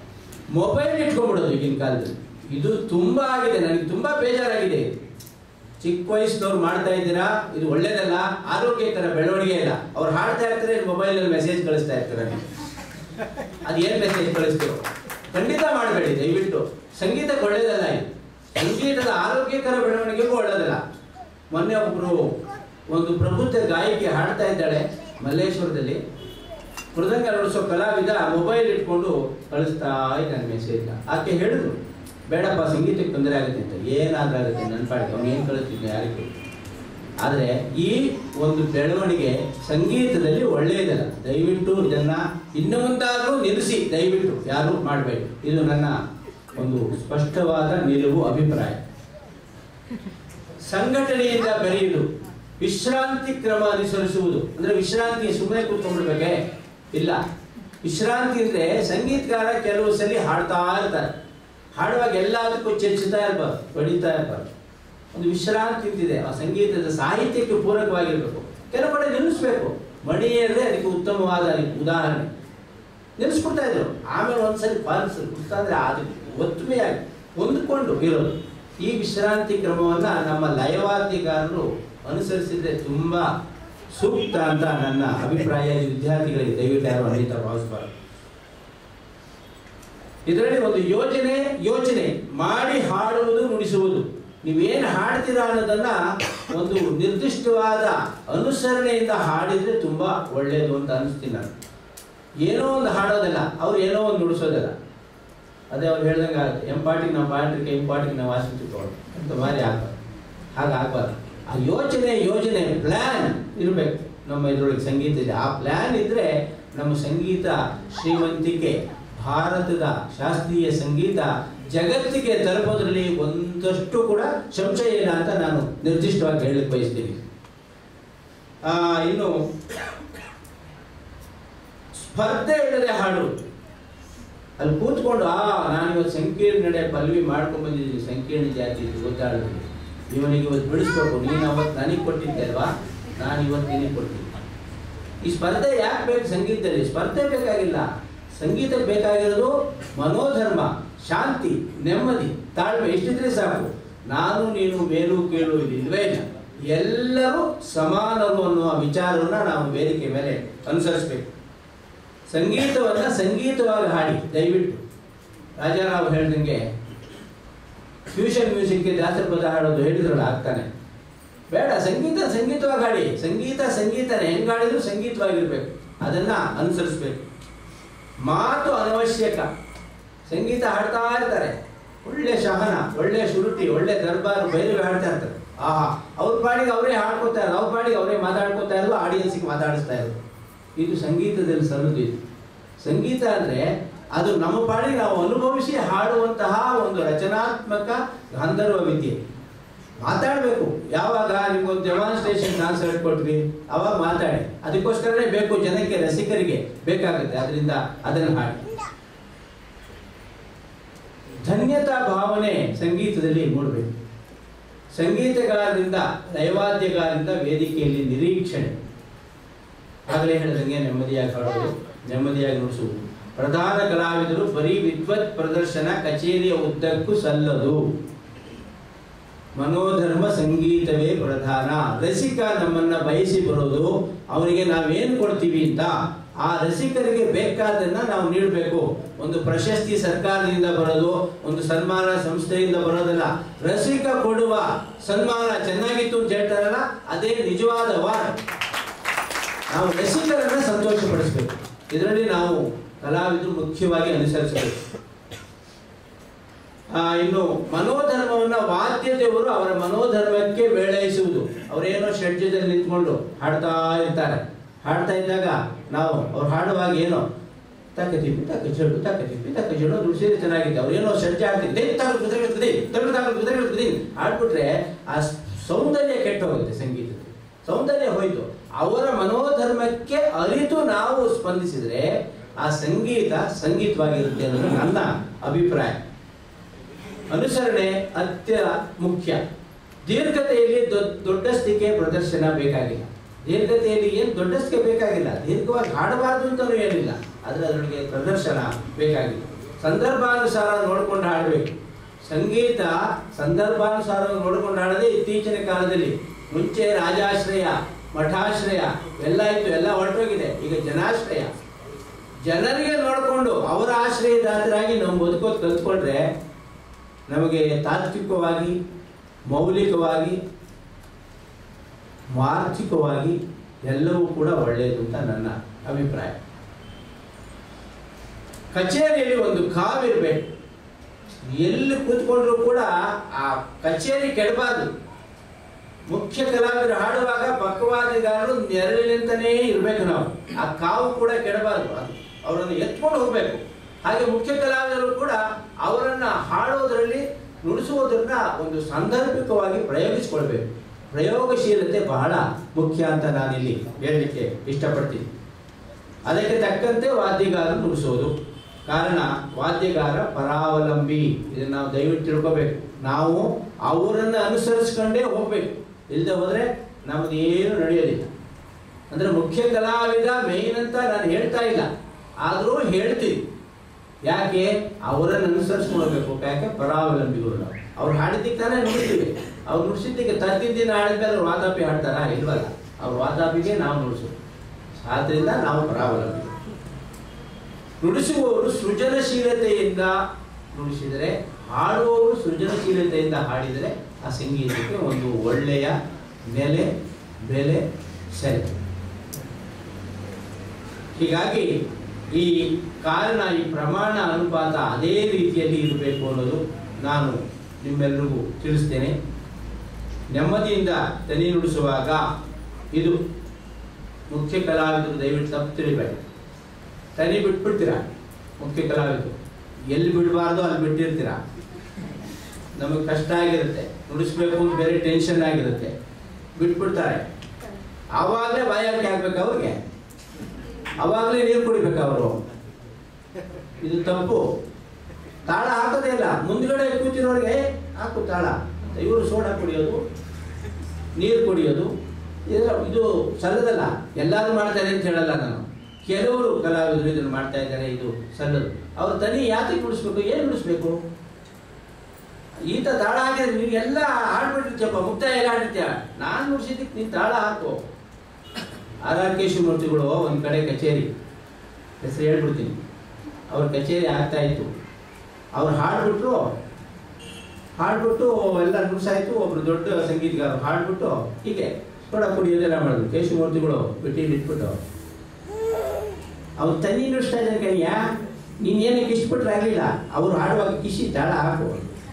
ಮೊಬೈಲ್ ಇಟ್ಕೊಂಡ್ಬಿಡೋದು ಈಗಿನ ಕಾಲದಲ್ಲಿ ಇದು ತುಂಬಾ ಆಗಿದೆ ನನಗೆ ತುಂಬಾ ಬೇಜಾರಾಗಿದೆ ಇದು. ಚಿಕ್ಕ ವಯಸ್ಸಿನವ್ರು ಮಾಡ್ತಾ ಇದ್ದೀರಾ ಇದು ಒಳ್ಳೇದಲ್ಲ ಆರೋಗ್ಯಕರ ಬೆಳವಣಿಗೆ ಇಲ್ಲ ಅವ್ರು ಹಾಡ್ತಾ ಇರ್ತಾರೆ ಮೊಬೈಲಲ್ಲಿ ಮೆಸೇಜ್ ಕಳಿಸ್ತಾ ಇರ್ತಾರೆ ಅದು ಏನು ಮೆಸೇಜ್ ಕಳಿಸ್ತೀರೋ ಖಂಡಿತ ಮಾಡಬೇಡಿ ದಯವಿಟ್ಟು ಸಂಗೀತಕ್ಕೆ ಒಳ್ಳೇದಲ್ಲ ಇದು ಸಂಗೀತದ ಆರೋಗ್ಯಕರ ಬೆಳವಣಿಗೆಗೂ ಒಳ್ಳೇದಲ್ಲ ಮೊನ್ನೆ ಒಬ್ರು ಒಂದು ಪ್ರಬುದ್ಧ ಗಾಯಕಿ ಹಾಡ್ತಾ ಇದ್ದಾಳೆ ಮಲ್ಲೇಶ್ವರದಲ್ಲಿ ಮೃದಂಗ ನುಡಿಸೋ ಕಲಾವಿದ ಮೊಬೈಲ್ ಇಟ್ಕೊಂಡು ಕಳಿಸ್ತಾ ಇದ್ದಾನೆ ಮೆಸೇಜ್ ಆಕೆ ಹೇಳಿದ್ರು ಬೇಡಪ್ಪ ಸಂಗೀತಕ್ಕೆ ತೊಂದರೆ ಆಗುತ್ತೆ ಅಂತ ಏನಾದ್ರಾಗುತ್ತೆ ನನ್ನ ಪಾಡಿಗೆ ಅವ್ನು ಏನು ಕಳಿಸ್ತಿದ್ದೆ ಯಾರಿಗೆ ಆದರೆ ಈ ಒಂದು ಬೆಳವಣಿಗೆ ಸಂಗೀತದಲ್ಲಿ ಒಳ್ಳೆಯದಲ್ಲ ದಯವಿಟ್ಟು ಇದನ್ನ ಇನ್ನು ಮುಂದಾದರೂ ನಿಲ್ಲಿಸಿ ದಯವಿಟ್ಟು ಯಾರು ಮಾಡಬೇಡಿ ಇದು ನನ್ನ ಒಂದು ಸ್ಪಷ್ಟವಾದ ನಿಲುವು ಅಭಿಪ್ರಾಯ ಸಂಘಟನೆಯಿಂದ ಬೆರೆಯುವುದು ವಿಶ್ರಾಂತಿ ಕ್ರಮ ಅನುಸರಿಸುವುದು ಅಂದ್ರೆ ವಿಶ್ರಾಂತಿ ಸುಮ್ಮನೆ ಕೂತ್ಕೊಂಡ್ಬಿಡ್ಬೇಕೆ ಇಲ್ಲ ವಿಶ್ರಾಂತಿ ಅಂದ್ರೆ ಸಂಗೀತಗಾರ ಕೆಲವು ಸಲ ಹಾಡ್ತಾ ಇರ್ತಾರೆ ಹಾಡುವಾಗ ಎಲ್ಲದಕ್ಕೂ ಚರ್ಚಿಸ್ತಾ ಇರ್ಬಾರ್ದು ಬಡಿತಾ ಇರ್ಬಾರ್ದು ಒಂದು ವಿಶ್ರಾಂತಿ ಅಂತಿದೆ ಆ ಸಂಗೀತದ ಸಾಹಿತ್ಯಕ್ಕೆ ಪೂರಕವಾಗಿರ್ಬೇಕು ಕೆಲವು ಕಡೆ ನಿಲ್ಲಿಸ್ಬೇಕು ಮಣಿಯರೇ ಅದಕ್ಕೆ ಉತ್ತಮವಾದ ಉದಾಹರಣೆ ನಿಲ್ಲಿಸ್ಬಿಡ್ತಾ ಇದ್ರು ಆಮೇಲೆ ಒಂದ್ಸರಿ ಪಾಲಿಸರು ಅಂದ್ರೆ ಅದಕ್ಕೆ ಒತ್ತುಮೆಯಾಗಿ ಹೊಂದಿಕೊಂಡು ಇರೋದು ಈ ವಿಶ್ರಾಂತಿ ಕ್ರಮವನ್ನ ನಮ್ಮ ಲಯವಾದ್ಯಗಾರರು ಅನುಸರಿಸಿದ್ರೆ ತುಂಬಾ ಸೂಕ್ತ ಅಂತ ನನ್ನ ಅಭಿಪ್ರಾಯ ಈ ವಿದ್ಯಾರ್ಥಿಗಳಿಗೆ ದಯವಿಟ್ಟು ಯಾರು ಅನೇಕ ಭಾವಿಸಬಾರದು ಇದರಲ್ಲಿ ಒಂದು ಯೋಜನೆ ಯೋಚನೆ ಮಾಡಿ ಹಾಡುವುದು ನುಡಿಸುವುದು ನೀವೇನು ಹಾಡ್ತೀರಾ ಅನ್ನೋದನ್ನ ಒಂದು ನಿರ್ದಿಷ್ಟವಾದ ಅನುಸರಣೆಯಿಂದ ಹಾಡಿದ್ರೆ ತುಂಬಾ ಒಳ್ಳೆಯದು ಅಂತ ಅನಿಸ್ತೀನಿ ನಾನು ಏನೋ ಒಂದು ಹಾಡೋದಲ್ಲ ಅವ್ರು ಏನೋ ಒಂದು ನುಡಿಸೋದಲ್ಲ ಅದೇ ಅವ್ರು ಹೇಳ್ದಂಗೆ ಆಗುತ್ತೆ ಎಂ ಪಾಟಿಗೆ ನಾವು ಪಾಟ್ರಿಗೆ ಎಂ ಪಾಟಿಗೆ ನಾವು ವಾಸಿಸ್ತಿಕೊಳ್ಳೋದು ಅಂತ ಮಾರಿ ಆಗ್ಬಾರ್ದು ಹಾಗೆ ಆಗ್ಬಾರ್ದು ಆ ಯೋಚನೆ ಯೋಜನೆ ಪ್ಲ್ಯಾನ್ ಇರಬೇಕು ನಮ್ಮ ಇದರೊಳಗೆ ಸಂಗೀತ ಇದೆ ಆ ಪ್ಲ್ಯಾನ್ ಇದ್ರೆ ನಮ್ಮ ಸಂಗೀತ ಶ್ರೀಮಂತಿಕೆ ಭಾರತದ ಶಾಸ್ತ್ರೀಯ ಸಂಗೀತ ಜಗತ್ತಿಗೆ ತಲುಪೋದ್ರಲ್ಲಿ ಒಂದಷ್ಟು ಕೂಡ ಸಂಶಯ ಇಲ್ಲ ಅಂತ ನಾನು ನಿರ್ದಿಷ್ಟವಾಗಿ ಹೇಳಲಿಕ್ಕೆ ಬಯಸ್ತೀನಿ ಆ, ಇನ್ನು ಸ್ಪರ್ಧೆ ಇಲ್ಲದೆ ಹಾಡು ಅಲ್ಲಿ ಕೂತ್ಕೊಂಡು ಆ ನಾನು ಇವತ್ತು ಸಂಕೀರ್ಣ ನಡೆ ಪಲ್ವಿ ಮಾಡ್ಕೊಂಡ್ ಬಂದಿದ್ದೀನಿ ಸಂಕೀರ್ಣ ಜಾತಿ ಇದು ಗೊತ್ತಾಡೋದು ಇವನಿಗೆ ಇವತ್ತು ಬಿಡಿಸ್ಬೇಕು ನೀನು ಅವತ್ತು ನನಗೆ ಕೊಟ್ಟಿದ್ದೆ ಅಲ್ವಾ ನಾನು ಇವತ್ತು ನಿನಗೆ ಕೊಟ್ಟಿದ್ದೆ ಈ ಸ್ಪರ್ಧೆ ಯಾಕೆ ಬೇಕು ಸಂಗೀತದಲ್ಲಿ ಸ್ಪರ್ಧೆ ಬೇಕಾಗಿಲ್ಲ ಸಂಗೀತಕ್ಕೆ ಬೇಕಾಗಿರೋದು ಮನೋಧರ್ಮ ಶಾಂತಿ ನೆಮ್ಮದಿ ತಾಳ್ಮೆ ಇಷ್ಟಿದ್ರೆ ಸಾಕು ನಾನು ನೀನು ಮೇಲು ಕೀಳು ಇಲ್ವೇ ಇಲ್ಲ ಎಲ್ಲರೂ ಸಮಾನರು ಅನ್ನುವ ವಿಚಾರವನ್ನ ನಾವು ವೇದಿಕೆ ಮೇಲೆ ಅನುಸರಿಸಬೇಕು ಸಂಗೀತವನ್ನ ಸಂಗೀತವಾಗಿ ಹಾಡಿ ದಯವಿಟ್ಟು ರಾಜಾರಾವ್ ಹೇಳ್ದಂಗೆ ಫ್ಯೂಷನ್ ಮ್ಯೂಸಿಕ್ಗೆ ದಾಸರ ಪದ ಹಾಡೋದು ಹೇಳಿದ್ರಲ್ಲ ಆಗ್ತಾನೆ ಬೇಡ ಸಂಗೀತ ಸಂಗೀತವಾಗಿ ಹಾಡಿ ಸಂಗೀತ ಸಂಗೀತನೇ ಹೆಂಗ್ ಹಾಡಿದ್ರು ಸಂಗೀತವಾಗಿರ್ಬೇಕು ಅದನ್ನ ಅನುಸರಿಸ್ಬೇಕು ಮಾತು ಅನವಶ್ಯಕ ಸಂಗೀತ ಹಾಡ್ತಾ ಇರ್ತಾರೆ ಒಳ್ಳೆ ಶಹನ ಒಳ್ಳೆ ಶುರುಟಿ ಒಳ್ಳೆ ದರ್ಬಾರ್ ಬೈರವಿ ಹಾಡ್ತಾ ಇರ್ತಾರೆ ಆಹಾ ಅವ್ರ ಪಾಡಿಗೆ ಅವರೇ ಹಾಡ್ಕೋತಾ ಇರೋದು ಅವ್ರ ಪಾಡಿಗೆ ಅವರೇ ಮಾತಾಡ್ಕೋತಾ ಇರೋದು ಆಡಿಯನ್ಸಿಗೆ ಮಾತಾಡಿಸ್ತಾ ಇರೋದು ಇದು ಸಂಗೀತದಲ್ಲಿ ಸಲ್ಲದು ಇದು ಸಂಗೀತ ಅಂದ್ರೆ ಅದು ನಮ್ಮ ಪಾಡಿಗೆ ನಾವು ಅನುಭವಿಸಿ ಹಾಡುವಂತಹ ಒಂದು ರಚನಾತ್ಮಕ ಗಾಂಧರ್ವ ವಿದ್ಯೆ ಮಾತಾಡಬೇಕು ಯಾವಾಗ ನಿಮ್ಗೊಂದು ಡೆಮಾನ್ಸ್ಟ್ರೇಷನ್ ಡಾನ್ಸ್ ಹೇಳ್ಕೊಟ್ವಿ ಅವಾಗ ಮಾತಾಡಿ ಅದಕ್ಕೋಸ್ಕರನೇ ಬೇಕು ಜನಕ್ಕೆ ರಸಿಕರಿಗೆ ಬೇಕಾಗುತ್ತೆ ಅದರಿಂದ ಅದನ್ನು ಹಾಡಿ ಧನ್ಯತಾ ಭಾವನೆ ಸಂಗೀತದಲ್ಲಿ ಮೂಡಬೇಕು ಸಂಗೀತಗಾರರಿಂದ ದೈವಾದ್ಯಗಾರರಿಂದ ವೇದಿಕೆಯಲ್ಲಿ ನಿರೀಕ್ಷಣೆ ಆಗಲೇ ಹೇಳಿದಂಗೆ ನೆಮ್ಮದಿಯಾಗಿ ಹಾಡೋದು ನೆಮ್ಮದಿಯಾಗಿ ನುಡಿಸುವುದು ಪ್ರಧಾನ ಕಲಾವಿದರು ಬರೀ ವಿದ್ವತ್ ಪ್ರದರ್ಶನ ಕಚೇರಿಯ ಉದ್ದಕ್ಕೂ ಸಲ್ಲದು ಮನೋಧರ್ಮ ಸಂಗೀತವೇ ಪ್ರಧಾನ ರಸಿಕ ನಮ್ಮನ್ನ ಬಯಸಿ ಬರೋದು ಅವರಿಗೆ ನಾವೇನು ಕೊಡ್ತೀವಿ ಅಂತ ಆ ರಸಿಕರಿಗೆ ಬೇಕಾದನ್ನ ನಾವು ನೀಡಬೇಕು ಒಂದು ಪ್ರಶಸ್ತಿ ಸರ್ಕಾರದಿಂದ ಬರೋದು ಒಂದು ಸನ್ಮಾನ ಸಂಸ್ಥೆಯಿಂದ ಬರೋದಲ್ಲ ರಸಿಕ ಕೊಡುವ ಸನ್ಮಾನ ಚೆನ್ನಾಗಿತ್ತು ಅಂತ ಹೇಳ್ತಾರಲ್ಲ ಅದೇ ನಿಜವಾದ ವಾರ್ಡ್ ನಾವು ರಸಿಕರನ್ನ ಸಂತೋಷಪಡಿಸಬೇಕು ಇದರಲ್ಲಿ ನಾವು ಕಲಾವಿದರು ಮುಖ್ಯವಾಗಿ ಅನುಸರಿಸಬೇಕು ಆ, ಇನ್ನು ಮನೋಧರ್ಮವನ್ನ ವಾದ್ಯದೇವರು ಅವರ ಮನೋಧರ್ಮಕ್ಕೆ ಮೇಳೈಸುವುದು ಅವರೇನೋ ಷಡ್ಜದಲ್ಲಿ ನಿಂತ್ಕೊಂಡು ಹಾಡ್ತಾ ಇರ್ತಾರೆ ಹಾಡ್ತಾ ಇದ್ದಾಗ ನಾವು ಅವ್ರು ಹಾಡುವಾಗ ಏನೋ ತಕ್ಕ ತಿಪ್ಪಿ ತಕ್ಕ ಚೆಡು ತಕ್ಕ ತಿಪ್ಪಿ ತಕ್ಕ ಚೆಡು ನುಡಿಸಿದ್ರೆ ಚೆನ್ನಾಗಿದೆ ಅವ್ರೇನೋ ಷಡ್ಜ ಹಾಡ್ತಿದ್ದೆ ತಗಲು ಕುದುರೆ ಇರ್ತದೆ ತಗಲು ತಗಲು ಕುದುರೆ ಇರ್ತದೆ ಹಾಡ್ಬಿಟ್ರೆ ಆ ಸ್- ಸೌಂದರ್ಯ ಕೆಟ್ಟ ಹೋಗುತ್ತೆ ಸಂಗೀತದ ಸೌಂದರ್ಯ ಹೋಯ್ತು ಅವರ ಮನೋಧರ್ಮಕ್ಕೆ ಅರಿತು ನಾವು ಸ್ಪಂದಿಸಿದ್ರೆ ಆ ಸಂಗೀತ ಸಂಗೀತವಾಗಿರುತ್ತೆ ಅನ್ನೋದು ನನ್ನ ಅಭಿಪ್ರಾಯ ಅನುಸರಣೆ ಅತ್ಯ ಮುಖ್ಯ ದೀರ್ಘತೆಯಲ್ಲಿ ದೊ- ದೊಡ್ಡಸ್ತಿಕೆ ಪ್ರದರ್ಶನ ಬೇಕಾಗಿಲ್ಲ ದೀರ್ಘತೆಯಲ್ಲಿ ಏನು ದೊಡ್ಡಸ್ತಿಕೆ ಬೇಕಾಗಿಲ್ಲ ದೀರ್ಘವಾಗಿ ಹಾಡಬಾರ್ದು ಅಂತಲೂ ಏನಿಲ್ಲ ಆದರೆ ಅದರೊಳಗೆ ಪ್ರದರ್ಶನ ಬೇಕಾಗಿಲ್ಲ ಸಂದರ್ಭಾನುಸಾರ ನೋಡ್ಕೊಂಡು ಹಾಡಬೇಕು ಸಂಗೀತ ಸಂದರ್ಭಾನುಸಾರವಾಗಿ ನೋಡಿಕೊಂಡು ಹಾಡೋದೇ ಇತ್ತೀಚಿನ ಕಾಲದಲ್ಲಿ ಮುಂಚೆ ರಾಜಾಶ್ರಯ ಮಠಾಶ್ರಯ ಎಲ್ಲ ಇತ್ತು ಎಲ್ಲ ಹೊರಟೋಗಿದೆ ಈಗ ಜನಾಶ್ರಯ ಜನರಿಗೆ ನೋಡಿಕೊಂಡು ಅವರ ಆಶ್ರಯದಾತರಾಗಿ ನಾವು ಬದುಕೋದು ಕಲ್ತ್ಕೊಂಡ್ರೆ ನಮಗೆ ತಾತ್ವಿಕವಾಗಿ ಮೌಲಿಕವಾಗಿ ವಾರ್ಷಿಕವಾಗಿ ಎಲ್ಲವೂ ಕೂಡ ಒಳ್ಳೆಯದು ಅಂತ ನನ್ನ ಅಭಿಪ್ರಾಯ ಕಚೇರಿಯಲ್ಲಿ ಒಂದು ಕಾವಿರ್ಬೇಕು ಎಲ್ಲಿ ಕೂತ್ಕೊಂಡ್ರು ಕೂಡ ಆ ಕಚೇರಿ ಕೆಡಬಾರ್ದು ಮುಖ್ಯ ಕಲಾವಿದರು ಹಾಡುವಾಗ ಪಕ್ಕವಾದಿಗಾರರು ನೆರಳಿನಿಂದನೇ ಇರಬೇಕು ನಾವು ಆ ಕಾವು ಕೂಡ ಕೆಡಬಾರ್ದು ಅದು ಅವರನ್ನು ಎತ್ಕೊಂಡು ಹೋಗ್ಬೇಕು ಹಾಗೆ ಮುಖ್ಯ ಕಲಾವಿದರು ಕೂಡ ಅವರನ್ನ ಹಾಡೋದ್ರಲ್ಲಿ ನುಡಿಸುವುದನ್ನ ಒಂದು ಸಾಂದರ್ಭಿಕವಾಗಿ ಪ್ರಯೋಗಿಸ್ಕೊಳ್ಬೇಕು ಪ್ರಯೋಗಶೀಲತೆ ಬಹಳ ಮುಖ್ಯ ಅಂತ ನಾನಿಲ್ಲಿ ಹೇಳಲಿಕ್ಕೆ ಇಷ್ಟಪಡ್ತೀನಿ ಅದಕ್ಕೆ ತಕ್ಕಂತೆ ವಾದ್ಯಗಾರ ನುಡಿಸೋದು ಕಾರಣ ವಾದ್ಯಗಾರ ಪರಾವಲಂಬಿ ಇದನ್ನ ನಾವು ದಯವಿಟ್ಟು ತಿಳ್ಕೋಬೇಕು ನಾವು ಅವರನ್ನು ಅನುಸರಿಸ್ಕೊಂಡೇ ಹೋಗ್ಬೇಕು ಇಲ್ಲದೆ ಹೋದ್ರೆ ನಮ್ದು ಏನು ನಡೆಯೋದಿಲ್ಲ ಅಂದ್ರೆ ಮುಖ್ಯ ಕಲಾವಿದ ಮೇನ್ ಅಂತ ನಾನು ಹೇಳ್ತಾ ಇಲ್ಲ ಆದರೂ ಹೇಳ್ತೀವಿ ಯಾಕೆ ಅವರನ್ನು ಅನುಸರಿಸ್ಕೊಳ್ಬೇಕು ಯಾಕೆ ಪರಾವಲಂಬಿಗಳು ನಾವು ಅವ್ರು ಹಾಡಿದ್ದಕ್ಕೆ ತಾನೇ ನುಡಿಸ್ತೀವಿ ಅವ್ರು ನುಡಿಸಿದ್ದಕ್ಕೆ ತದ್ದಿದ್ದಿನ ಹಾಡಿದ್ಮೇಲೆ ಅವ್ರು ವಾತಾಪಿ ಹಾಡ್ತಾರಾ ಇಲ್ವಲ್ಲ ಅವ್ರ ವಾತಾಪಿಗೆ ನಾವು ನುಡಿಸೋದು ಆದ್ರಿಂದ ನಾವು ಪರಾವಲಂಬಿ ನುಡಿಸುವವರು ಸೃಜನಶೀಲತೆಯಿಂದ ನುಡಿಸಿದರೆ ಹಾಡುವವರು ಸೃಜನಶೀಲತೆಯಿಂದ ಹಾಡಿದರೆ ಆ ಸಂಗೀತಕ್ಕೆ ಒಂದು ಒಳ್ಳೆಯ ನೆಲೆ ಬೆಲೆ ಸರಿ ಹೀಗಾಗಿ ಈ ಕಾರಣ ಈ ಪ್ರಮಾಣ ಅನುಪಾತ ಅದೇ ರೀತಿಯಲ್ಲಿ ಇರಬೇಕು ಅನ್ನೋದು ನಾನು ನಿಮ್ಮೆಲ್ಲರಿಗೂ ತಿಳಿಸ್ತೇನೆ ನೆಮ್ಮದಿಯಿಂದ ದನಿ ನುಡಿಸುವಾಗ ಇದು ಮುಖ್ಯ ಕಲಾವಿದರು ದಯವಿಟ್ಟು ತಪ್ಪು ತಿಳಿಬೇಡಿ ತನಿ ಬಿಟ್ಬಿಡ್ತೀರಾ ಮುಖ್ಯ ಕಲಾವಿದರು ಎಲ್ಲಿ ಬಿಡಬಾರ್ದು ಅಲ್ಲಿ ಬಿಟ್ಟಿರ್ತೀರಾ ನಮಗೆ ಕಷ್ಟ ಆಗಿರುತ್ತೆ ನುಡಿಸ್ಬೇಕು ಅಂತ ಬೇರೆ ಟೆನ್ಷನ್ ಆಗಿರುತ್ತೆ ಬಿಟ್ಬಿಡ್ತಾರೆ ಆವಾಗಲೇ ಬಾಯಾರಿಕೆ ಆಗ್ಬೇಕು ಅವ್ರಿಗೆ ಅವಾಗಲೇ ನೀರು ಕುಡಿಬೇಕು ಅವರು ಇದು ತಪ್ಪು ತಾಳ ಹಾಕೋದೇ ಇಲ್ಲ ಮುಂದ್ಗಡೆ ಕೂತಿರೋರಿಗೆ "ಏ, ಹಾಕು ತಾಳ ಅಂತ ಇವರು ಸೋಡಾ ಕುಡಿಯೋದು ನೀರು ಕುಡಿಯೋದು ಇದು ಇದು ಸಲ್ಲದಲ್ಲ ಎಲ್ಲರೂ ಮಾಡ್ತಾರೆ ಅಂತ ಹೇಳಲ್ಲ ನಾನು ಕೆಲವರು ಕಲಾವಿದರು ಇದನ್ನು ಮಾಡ್ತಾ ಇದ್ದಾರೆ ಇದು ಸಲ್ಲದು ಅವ್ರ ತನಿ ಯಾತಕ್ಕೆ ಬಿಡಿಸ್ಬೇಕು ಏನು ಬಿಡಿಸ್ಬೇಕು ಈತ ತಾಳ ಹಾಕಿದ್ರೆ ನೀವೆಲ್ಲ ಹಾಡ್ಬಿಟ್ಟಿರ್ತೀಯಪ್ಪ ಮುಕ್ತಾಯ ಎಲ್ಲ ಹಾಡಿರ್ತೀಯ ನಾನು ನುಡಿಸಿದ್ದಕ್ಕೆ ನೀನು ತಾಳ ಹಾಕು ಆರ್ ಆರ್ ಕೆ ಶಿವಮೂರ್ತಿಗಳು ಒಂದು ಕಡೆ ಕಚೇರಿ ಹೆಸರು ಹೇಳ್ಬಿಡ್ತೀನಿ ಅವ್ರ ಕಚೇರಿ ಆಗ್ತಾ ಇತ್ತು ಅವ್ರು ಹಾಡ್ಬಿಟ್ರು ಹಾಡ್ಬಿಟ್ಟು ಎಲ್ಲ ನುಡ್ಸಾಯ್ತು ಒಬ್ರು ದೊಡ್ಡ ಸಂಗೀತಗಾರರು ಹಾಡ್ಬಿಟ್ಟು ಹೀಗೆ ಸೋಡ ಕುಡಿಯೋದೆಲ್ಲ ಮಾಡಿದ್ರು ಕೇಶವಮೂರ್ತಿಗಳು ಬಿಟ್ಟಿದ್ದು ಇಟ್ಬಿಟ್ಟು ಅವ್ರು ತನ್ನಿ ನುಡಿಸ್ತಾ ಇದ್ದಾರೆ ಕೈಯ ನೀನ್ ಏನಕ್ಕೆ ಇಷ್ಟಪಟ್ರೆ ಆಗಲಿಲ್ಲ ಅವ್ರು ಹಾಡುವಾಗ ಕಿಶಿ ತಾಳ ಹಾಕು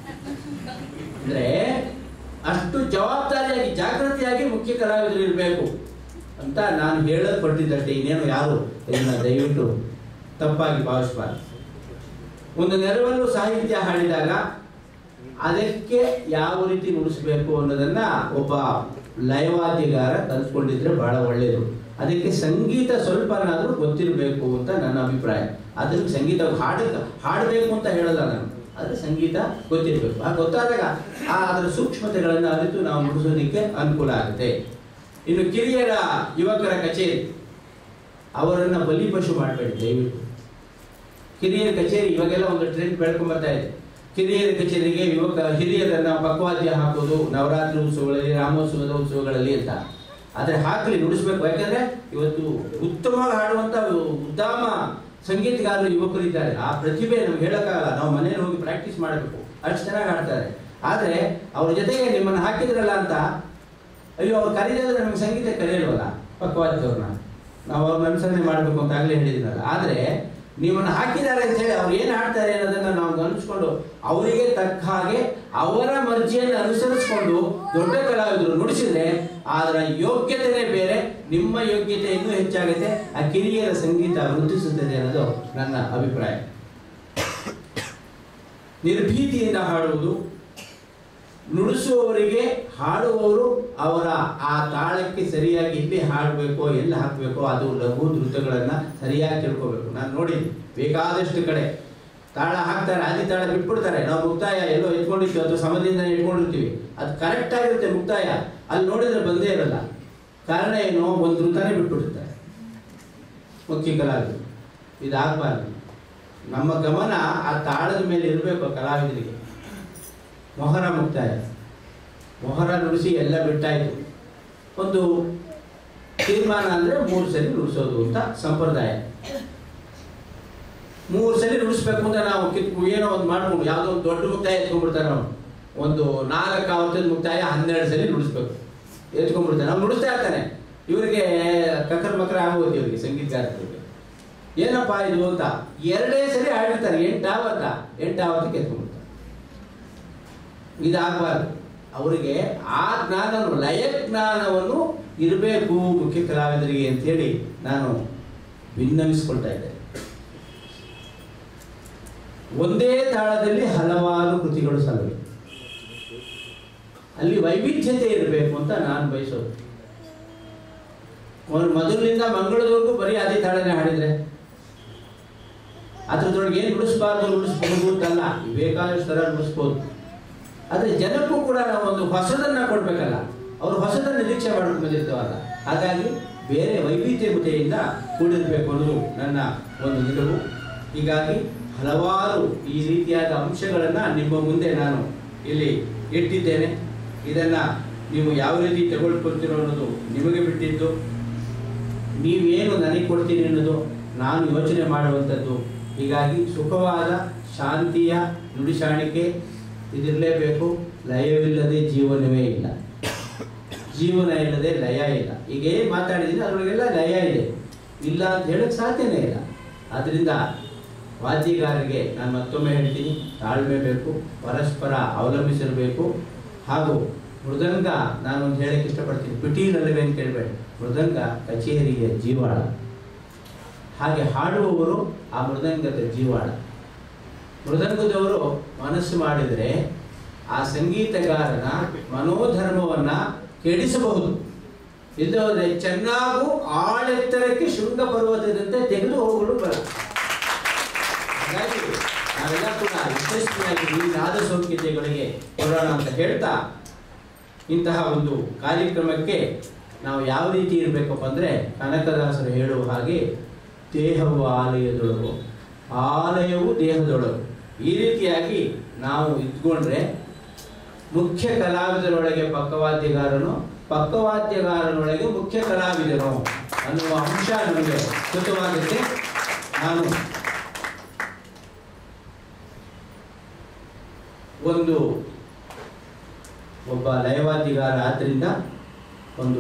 ಅಂದ್ರೆ ಅಷ್ಟು ಜವಾಬ್ದಾರಿಯಾಗಿ ಜಾಗೃತಿಯಾಗಿ ಮುಖ್ಯ ಕಲಾವಿದರು ಇರಬೇಕು ಅಂತ ನಾನು ಹೇಳೋದು ಪಟ್ಟಿದ್ದಷ್ಟೇ ಇನ್ನೇನು ಯಾರು ಇದನ್ನ ದಯವಿಟ್ಟು ತಪ್ಪಾಗಿ ಭಾವಿಸಬಾರ್ದು ಒಂದು ನೆರವಲ್ಲೂ ಸಾಹಿತ್ಯ ಹಾಡಿದಾಗ ಅದಕ್ಕೆ ಯಾವ ರೀತಿ ನುಡಿಸ್ಬೇಕು ಅನ್ನೋದನ್ನ ಒಬ್ಬ ಲಯವಾದ್ಯಗಾರ ಕಲ್ತ್ಕೊಂಡಿದ್ರೆ ಬಹಳ ಒಳ್ಳೆಯದು ಅದಕ್ಕೆ ಸಂಗೀತ ಸ್ವಲ್ಪನಾದ್ರೂ ಗೊತ್ತಿರಬೇಕು ಅಂತ ನನ್ನ ಅಭಿಪ್ರಾಯ ಅದಕ್ಕೆ ಸಂಗೀತ ಹಾಡ ಹಾಡಬೇಕು ಅಂತ ಹೇಳಲ್ಲ ನಾನು ಆದರೆ ಸಂಗೀತ ಗೊತ್ತಿರಬೇಕು ಆ ಗೊತ್ತಾದಾಗ ಆ ಅದರ ಸೂಕ್ಷ್ಮತೆಗಳನ್ನು ಅರಿತು ನಾವು ನುಡಿಸೋದಕ್ಕೆ ಅನುಕೂಲ ಆಗುತ್ತೆ ಇನ್ನು ಕಿರಿಯರ ಯುವಕರ ಕಚೇರಿ ಅವರನ್ನ ಬಲಿಪಶು ಮಾಡಬೇಡಿ ದಯವಿಟ್ಟು ಕಿರಿಯರ ಕಚೇರಿ ಇವಾಗೆಲ್ಲ ಒಂದು ಟ್ರೆಂಡ್ ಬೆಳ್ಕೊಂಡ್ ಬರ್ತಾ ಇದೆ ಕಿರಿಯರ ಕಚೇರಿಗೆ ಯುವಕ ಹಿರಿಯರನ್ನ ಪಕ್ವಾದ್ಯ ಹಾಕೋದು ನವರಾತ್ರಿ ಉತ್ಸವಗಳಲ್ಲಿ ರಾಮೋತ್ಸವದ ಉತ್ಸವಗಳಲ್ಲಿ ಅಂತ ಆದ್ರೆ ಹಾಕ್ಲಿ ನುಡಿಸ್ಬೇಕು ಯಾಕಂದ್ರೆ ಇವತ್ತು ಉತ್ತಮವಾಗಿ ಹಾಡುವಂತ ಉದ್ದಾಮ ಸಂಗೀತಗಾರರು ಯುವಕರಿದ್ದಾರೆ ಆ ಪ್ರತಿಭೆ ನಮ್ಗೆ ಹೇಳಕ್ಕಾಗಲ್ಲ ನಾವು ಮನೇಲಿ ಹೋಗಿ ಪ್ರಾಕ್ಟೀಸ್ ಮಾಡಬೇಕು ಅಷ್ಟು ಚೆನ್ನಾಗಿ ಹಾಡ್ತಾರೆ ಆದ್ರೆ ಅವ್ರ ಜೊತೆಗೆ ನಿಮ್ಮನ್ನ ಹಾಕಿದ್ರಲ್ಲ ಅಂತ ಅಯ್ಯೋ ಅವ್ರು ಕರೀದಾದ್ರೆ ನಮಗೆ ಸಂಗೀತ ಕರೆಯಲ್ವಲ್ಲ ಪಕ್ವಾದ್ಯವ್ರನ್ನ ನಾವು ಅವ್ರನ್ನ ಅನುಸರಣೆ ಮಾಡಬೇಕು ಅಂತ ಆಗಲೇ ಹೇಳಿದ್ರಲ್ಲ ಆದ್ರೆ ನಿಮ್ಮನ್ನು ಹಾಕಿದ್ದಾರೆ ಅಂತ ಹೇಳಿ ಅವ್ರು ಏನು ಹಾಡ್ತಾರೆ ಅನ್ನೋದನ್ನ ನಾವು ಗಮನಿಸ್ಕೊಂಡು ಅವರಿಗೆ ತಕ್ಕ ಹಾಗೆ ಅವರ ಮರ್ಜಿಯನ್ನು ಅನುಸರಿಸಿಕೊಂಡು ದೊಡ್ಡ ಕಲಾವಿದರು ನುಡಿಸಿದ್ರೆ ಅದರ ಯೋಗ್ಯತೆನೇ ಬೇರೆ ನಿಮ್ಮ ಯೋಗ್ಯತೆ ಇನ್ನೂ ಹೆಚ್ಚಾಗುತ್ತೆ ಆ ಕಿರಿಯರ ಸಂಗೀತ ವೃದ್ಧಿಸುತ್ತದೆ ಅನ್ನೋದು ನನ್ನ ಅಭಿಪ್ರಾಯ ನಿರ್ಭೀತಿಯಿಂದ ಹಾಡುವುದು ನುಡಿಸುವವರಿಗೆ ಹಾಡುವವರು ಅವರ ಆ ತಾಳಕ್ಕೆ ಸರಿಯಾಗಿ ಎಲ್ಲಿ ಹಾಡಬೇಕೋ ಎಲ್ಲಿ ಹಾಕಬೇಕೋ ಅದು ಲಘು ಧೃತಗಳನ್ನು ಸರಿಯಾಗಿ ತಿಳ್ಕೋಬೇಕು ನಾನು ನೋಡಿ ಬೇಕಾದಷ್ಟು ಕಡೆ ತಾಳ ಹಾಕ್ತಾರೆ ಆದಿ ತಾಳ ಬಿಟ್ಬಿಡ್ತಾರೆ ನಾವು ಮುಕ್ತಾಯ ಎಲ್ಲೋ ಎತ್ಕೊಂಡಿರ್ತೀವಿ ಅಥವಾ ಸಮದಿಂದ ಇಟ್ಕೊಂಡಿರ್ತೀವಿ ಅದು ಕರೆಕ್ಟ್ ಆಗಿರುತ್ತೆ ಮುಕ್ತಾಯ ಅಲ್ಲಿ ನೋಡಿದ್ರೆ ಬಂದೇ ಇರಲ್ಲ ಕಾರಣ ಏನು ಒಂದು ಧೃತನೇ ಬಿಟ್ಬಿಟ್ಟಿರ್ತಾರೆ ಮುಖ್ಯ ಕಲಾವಿದರು ಇದಾಗಬಾರ್ದು ನಮ್ಮ ಗಮನ ಆ ತಾಳದ ಮೇಲೆ ಇರಬೇಕು ಕಲಾವಿದರಿಗೆ ಮೊಹರ ಮುಕ್ತಾಯ ಮೊಹರ ನುಡಿಸಿ ಎಲ್ಲ ಬಿಟ್ಟಾಯಿತು ಒಂದು ತೀರ್ಮಾನ ಅಂದರೆ ಮೂರು ಸರಿ ನುಡಿಸೋದು ಅಂತ ಸಂಪ್ರದಾಯ ಮೂರು ಸರಿ ನುಡಿಸ್ಬೇಕು ಅಂತ ನಾವು ಕಿತ್ ಏನೋ ಒಂದು ಮಾಡ್ಕೊಂಡು ಯಾವುದೋ ಒಂದು ದೊಡ್ಡ ಮುಕ್ತಾಯ ಎತ್ಕೊಂಡ್ಬಿಡ್ತಾರೆ ನಾವು ಒಂದು ನಾಲ್ಕು ಆವತ್ತದ ಮುಕ್ತಾಯ ಹನ್ನೆರಡು ಸರಿ ನುಡಿಸ್ಬೇಕು ಎತ್ಕೊಂಡ್ಬಿಡ್ತಾನೆ ಅವ್ನು ನುಡಿಸ್ತಾ ಇರ್ತಾನೆ ಇವರಿಗೆ ಕಕ್ಕರ್ ಮಕ್ಕರ ಆಗೋದು ಇವರಿಗೆ ಸಂಗೀತಗಾರರಿಗೆ ಏನಪ್ಪ ಇದು ಅಂತ ಎರಡೇ ಸರಿ ಹಾಡಿರ್ತಾರೆ ಎಂಟು ಆವತ್ತ ಎಂಟು ಆವತ್ತಕ್ಕೆ ಎತ್ಕೊಂಡ್ಬಿಡ್ತಾರೆ ಇದಾಗಬಾರ್ದು ಅವರಿಗೆ ಆ ಜ್ಞಾನವನ್ನು ಲಯ ಜ್ಞಾನವನ್ನು ಇರಬೇಕು ಮುಖ್ಯ ಕಲಾವಿದರಿಗೆ ಅಂತೇಳಿ ನಾನು ಭಿನ್ನವಿಸ್ಕೊಳ್ತಾ ಇದ್ದೆ ಒಂದೇ ತಾಳದಲ್ಲಿ ಹಲವಾರು ಕೃತಿಗಳು ಸಲ್ಲವೆ ಅಲ್ಲಿ ವೈವಿಧ್ಯತೆ ಇರಬೇಕು ಅಂತ ನಾನು ಬಯಸೋದು ಒಂದು ಮೊದಲಿನಿಂದ ಮಂಗಳದವರೆಗೂ ಬರೀ ಅದೇ ತಾಳನೆ ಹಾಡಿದ್ರೆ ಅದ್ರದೊಳಗೆ ಏನು ನುಡಿಸ್ಬಾರ್ದು ನುಡಿಸ್ಬಹುದು ಅಂತಲ್ಲ ಬೇಕಾದಷ್ಟು ಥರ ನುಡಿಸ್ಬೋದು ಆದರೆ ಜನಕ್ಕೂ ಕೂಡ ನಾವು ಒಂದು ಹೊಸದನ್ನ ಕೊಡ್ಬೇಕಲ್ಲ ಅವರು ಹೊಸದನ್ನ ನಿರೀಕ್ಷೆ ಮಾಡ್ಕೊಂಡು ಬಂದಿರ್ತೇವಲ್ಲ ಹಾಗಾಗಿ ಬೇರೆ ವೈವಿಧ್ಯತೆಯಿಂದ ಕೂಡಿರಬೇಕು ಅನ್ನೋದು ನನ್ನ ಒಂದು ನಿಲುವು ಹೀಗಾಗಿ ಹಲವಾರು ಈ ರೀತಿಯಾದ ಅಂಶಗಳನ್ನು ನಿಮ್ಮ ಮುಂದೆ ನಾನು ಇಲ್ಲಿ ಇಟ್ಟಿದ್ದೇನೆ ಇದನ್ನು ನೀವು ಯಾವ ರೀತಿ ತಗೊಳ್ಕೊಳ್ತೀರೋ ಅನ್ನೋದು ನಿಮಗೆ ಬಿಟ್ಟಿದ್ದು ನೀವೇನು ನನಗೆ ಕೊಡ್ತೀನಿ ಅನ್ನೋದು ನಾನು ಯೋಚನೆ ಮಾಡುವಂಥದ್ದು ಹೀಗಾಗಿ ಸುಖವಾದ ಶಾಂತಿಯ ನುಡಿಸಾಣಿಕೆ ಇದಿರಲೇಬೇಕು ಲಯವಿಲ್ಲದೆ ಜೀವನವೇ ಇಲ್ಲ ಜೀವನ ಇಲ್ಲದೆ ಲಯ ಇಲ್ಲ ಈಗ ಏನು ಮಾತಾಡಿದ್ದೀನಿ ಅದರೊಳಗೆಲ್ಲ ಲಯ ಇದೆ ಇಲ್ಲ ಅಂತ ಹೇಳಕ್ಕೆ ಸಾಧ್ಯನೇ ಇಲ್ಲ ಆದ್ದರಿಂದ ವಾದ್ಯಗಾರರಿಗೆ ನಾನು ಮತ್ತೊಮ್ಮೆ ಹೇಳ್ತೀನಿ ತಾಳ್ಮೆ ಬೇಕು ಪರಸ್ಪರ ಅವಲಂಬಿಸಿರಬೇಕು ಹಾಗೂ ಮೃದಂಗ ನಾನು ಒಂದು ಹೇಳಕ್ಕೆ ಇಷ್ಟಪಡ್ತೀನಿ ಪಿಟೀಲಲ್ಲವೇ ಅಂತ ಹೇಳ್ಬೇಡಿ ಮೃದಂಗ ಕಚೇರಿಯ ಜೀವಾಳ ಹಾಗೆ ಹಾಡುವವರು ಆ ಮೃದಂಗದ ಜೀವಾಳ ಮೃದಂಗದವರು ಮನಸ್ಸು ಮಾಡಿದರೆ ಆ ಸಂಗೀತಗಾರನ ಮನೋಧರ್ಮವನ್ನ ಕೆಡಿಸಬಹುದು ಇಲ್ಲದವರೆ ಚೆನ್ನಾಗೂ ಆಳೆತ್ತರಕ್ಕೆ ಶೃಂಗ ಪರ್ವತದಂತೆ ತೆಗೆದು ಹೋಗಲು ಬರ ಹಾಗಾಗಿ ನಾವೆಲ್ಲ ಕೂಡ ಯಶಸ್ವಿಯಾಗಿ ಈ ನಾದ ಸೌಖ್ಯತೆಗಳಿಗೆ ಕೊಡೋಣ ಅಂತ ಹೇಳ್ತಾ ಇಂತಹ ಒಂದು ಕಾರ್ಯಕ್ರಮಕ್ಕೆ ನಾವು ಯಾವ ರೀತಿ ಇರಬೇಕಪ್ಪ ಅಂದರೆ ಕನಕದಾಸರು ಹೇಳುವ ಹಾಗೆ ದೇಹವು ಆಲಯದೊಳಗು ಆಲಯವು ದೇಹದೊಳಗು ಈ ರೀತಿಯಾಗಿ ನಾವು ಇದ್ಕೊಂಡ್ರೆ ಮುಖ್ಯ ಕಲಾವಿದರೊಳಗೆ ಪಕ್ಕವಾದ್ಯಗಾರನು ಪಕ್ಕವಾದ್ಯಗಾರನೊಳಗೆ ಮುಖ್ಯ ಕಲಾವಿದನು ಅನ್ನುವ ಅಂಶ ನಮಗೆ ಕೃತವಾಗುತ್ತೆ ನಾನು ಒಂದು ಒಬ್ಬ ಲಯವಾದ್ಯಗಾರ ಆದ್ದರಿಂದ ಒಂದು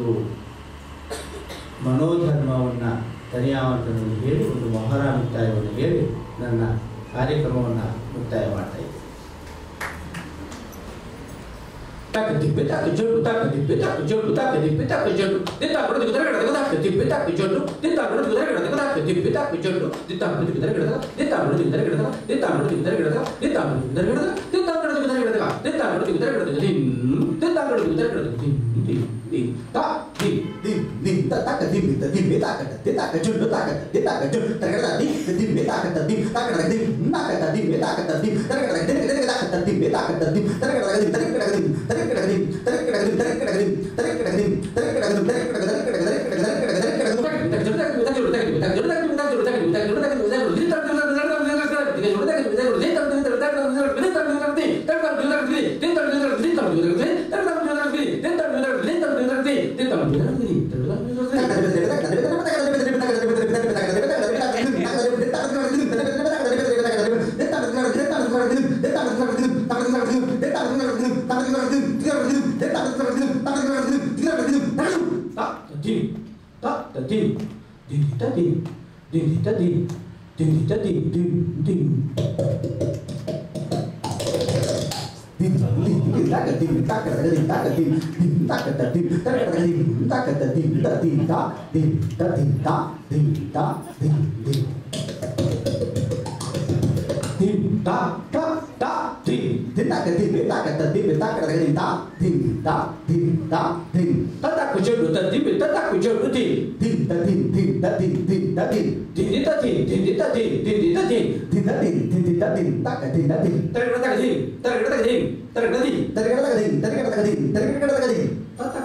ಮನೋಧರ್ಮವನ್ನು ತನಿಯಾವಂತನನ್ನು ಹೇಳಿ ಒಂದು ಮೊಹರ ಮುಕ್ತಾಯವನ್ನು ಹೇಳಿ ನನ್ನ ಕಾರ್ಯಕ್ರಮವನ್ನು ಮುಕ್ತಾಯ ಮಾಡ್ತಾ ಇದ್ದೆ tac tipe tac jodu tac tipe tac jodu tac tipe tac jodu dita bro di kudara kada tac tipe tac jodu dita bro di kudara kada tac tipe tac jodu dita bro di kudara kada dita bro di kudara kada dita bro di kudara kada dita bro di kudara kada dita bro di kudara kada dita bro di kudara kada din dita bro di kudara kada din din din ta din din din ta tac din din din beta kada dita ka jodu tac dita ka jodu tac kada din din beta kada din tac kada din na kada din beta kada din tac kada din kada kada din beta kada din tac kada din tac kada din tac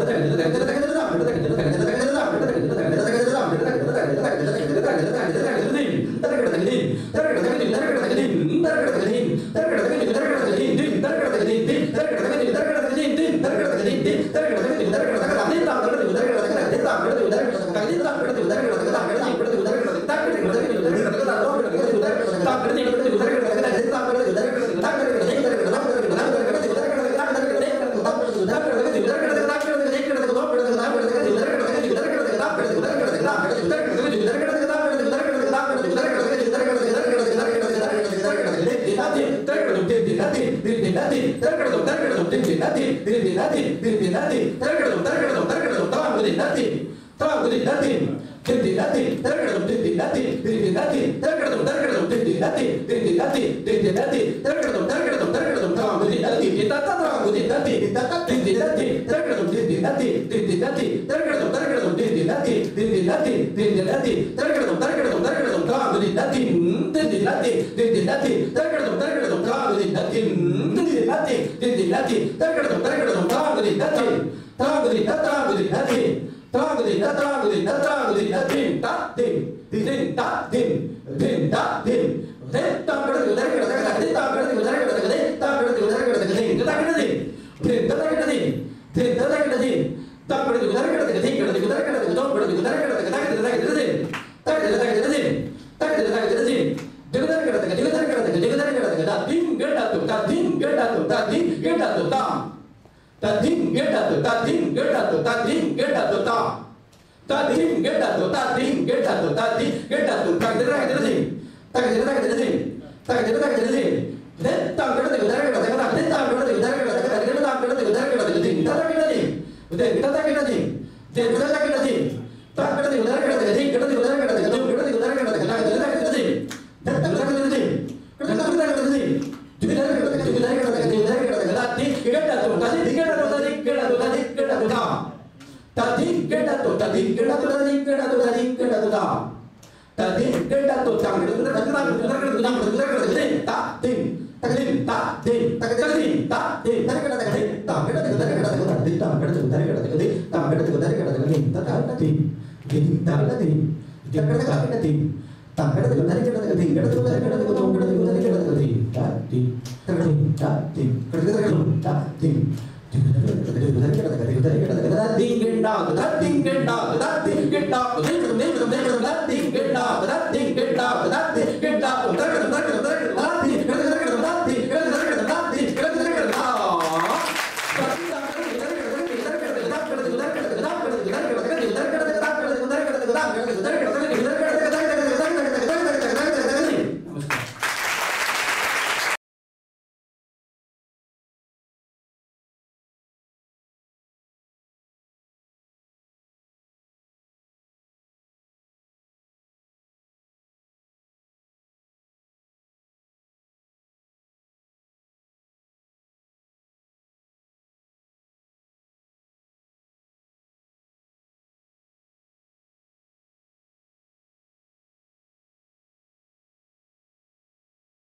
Get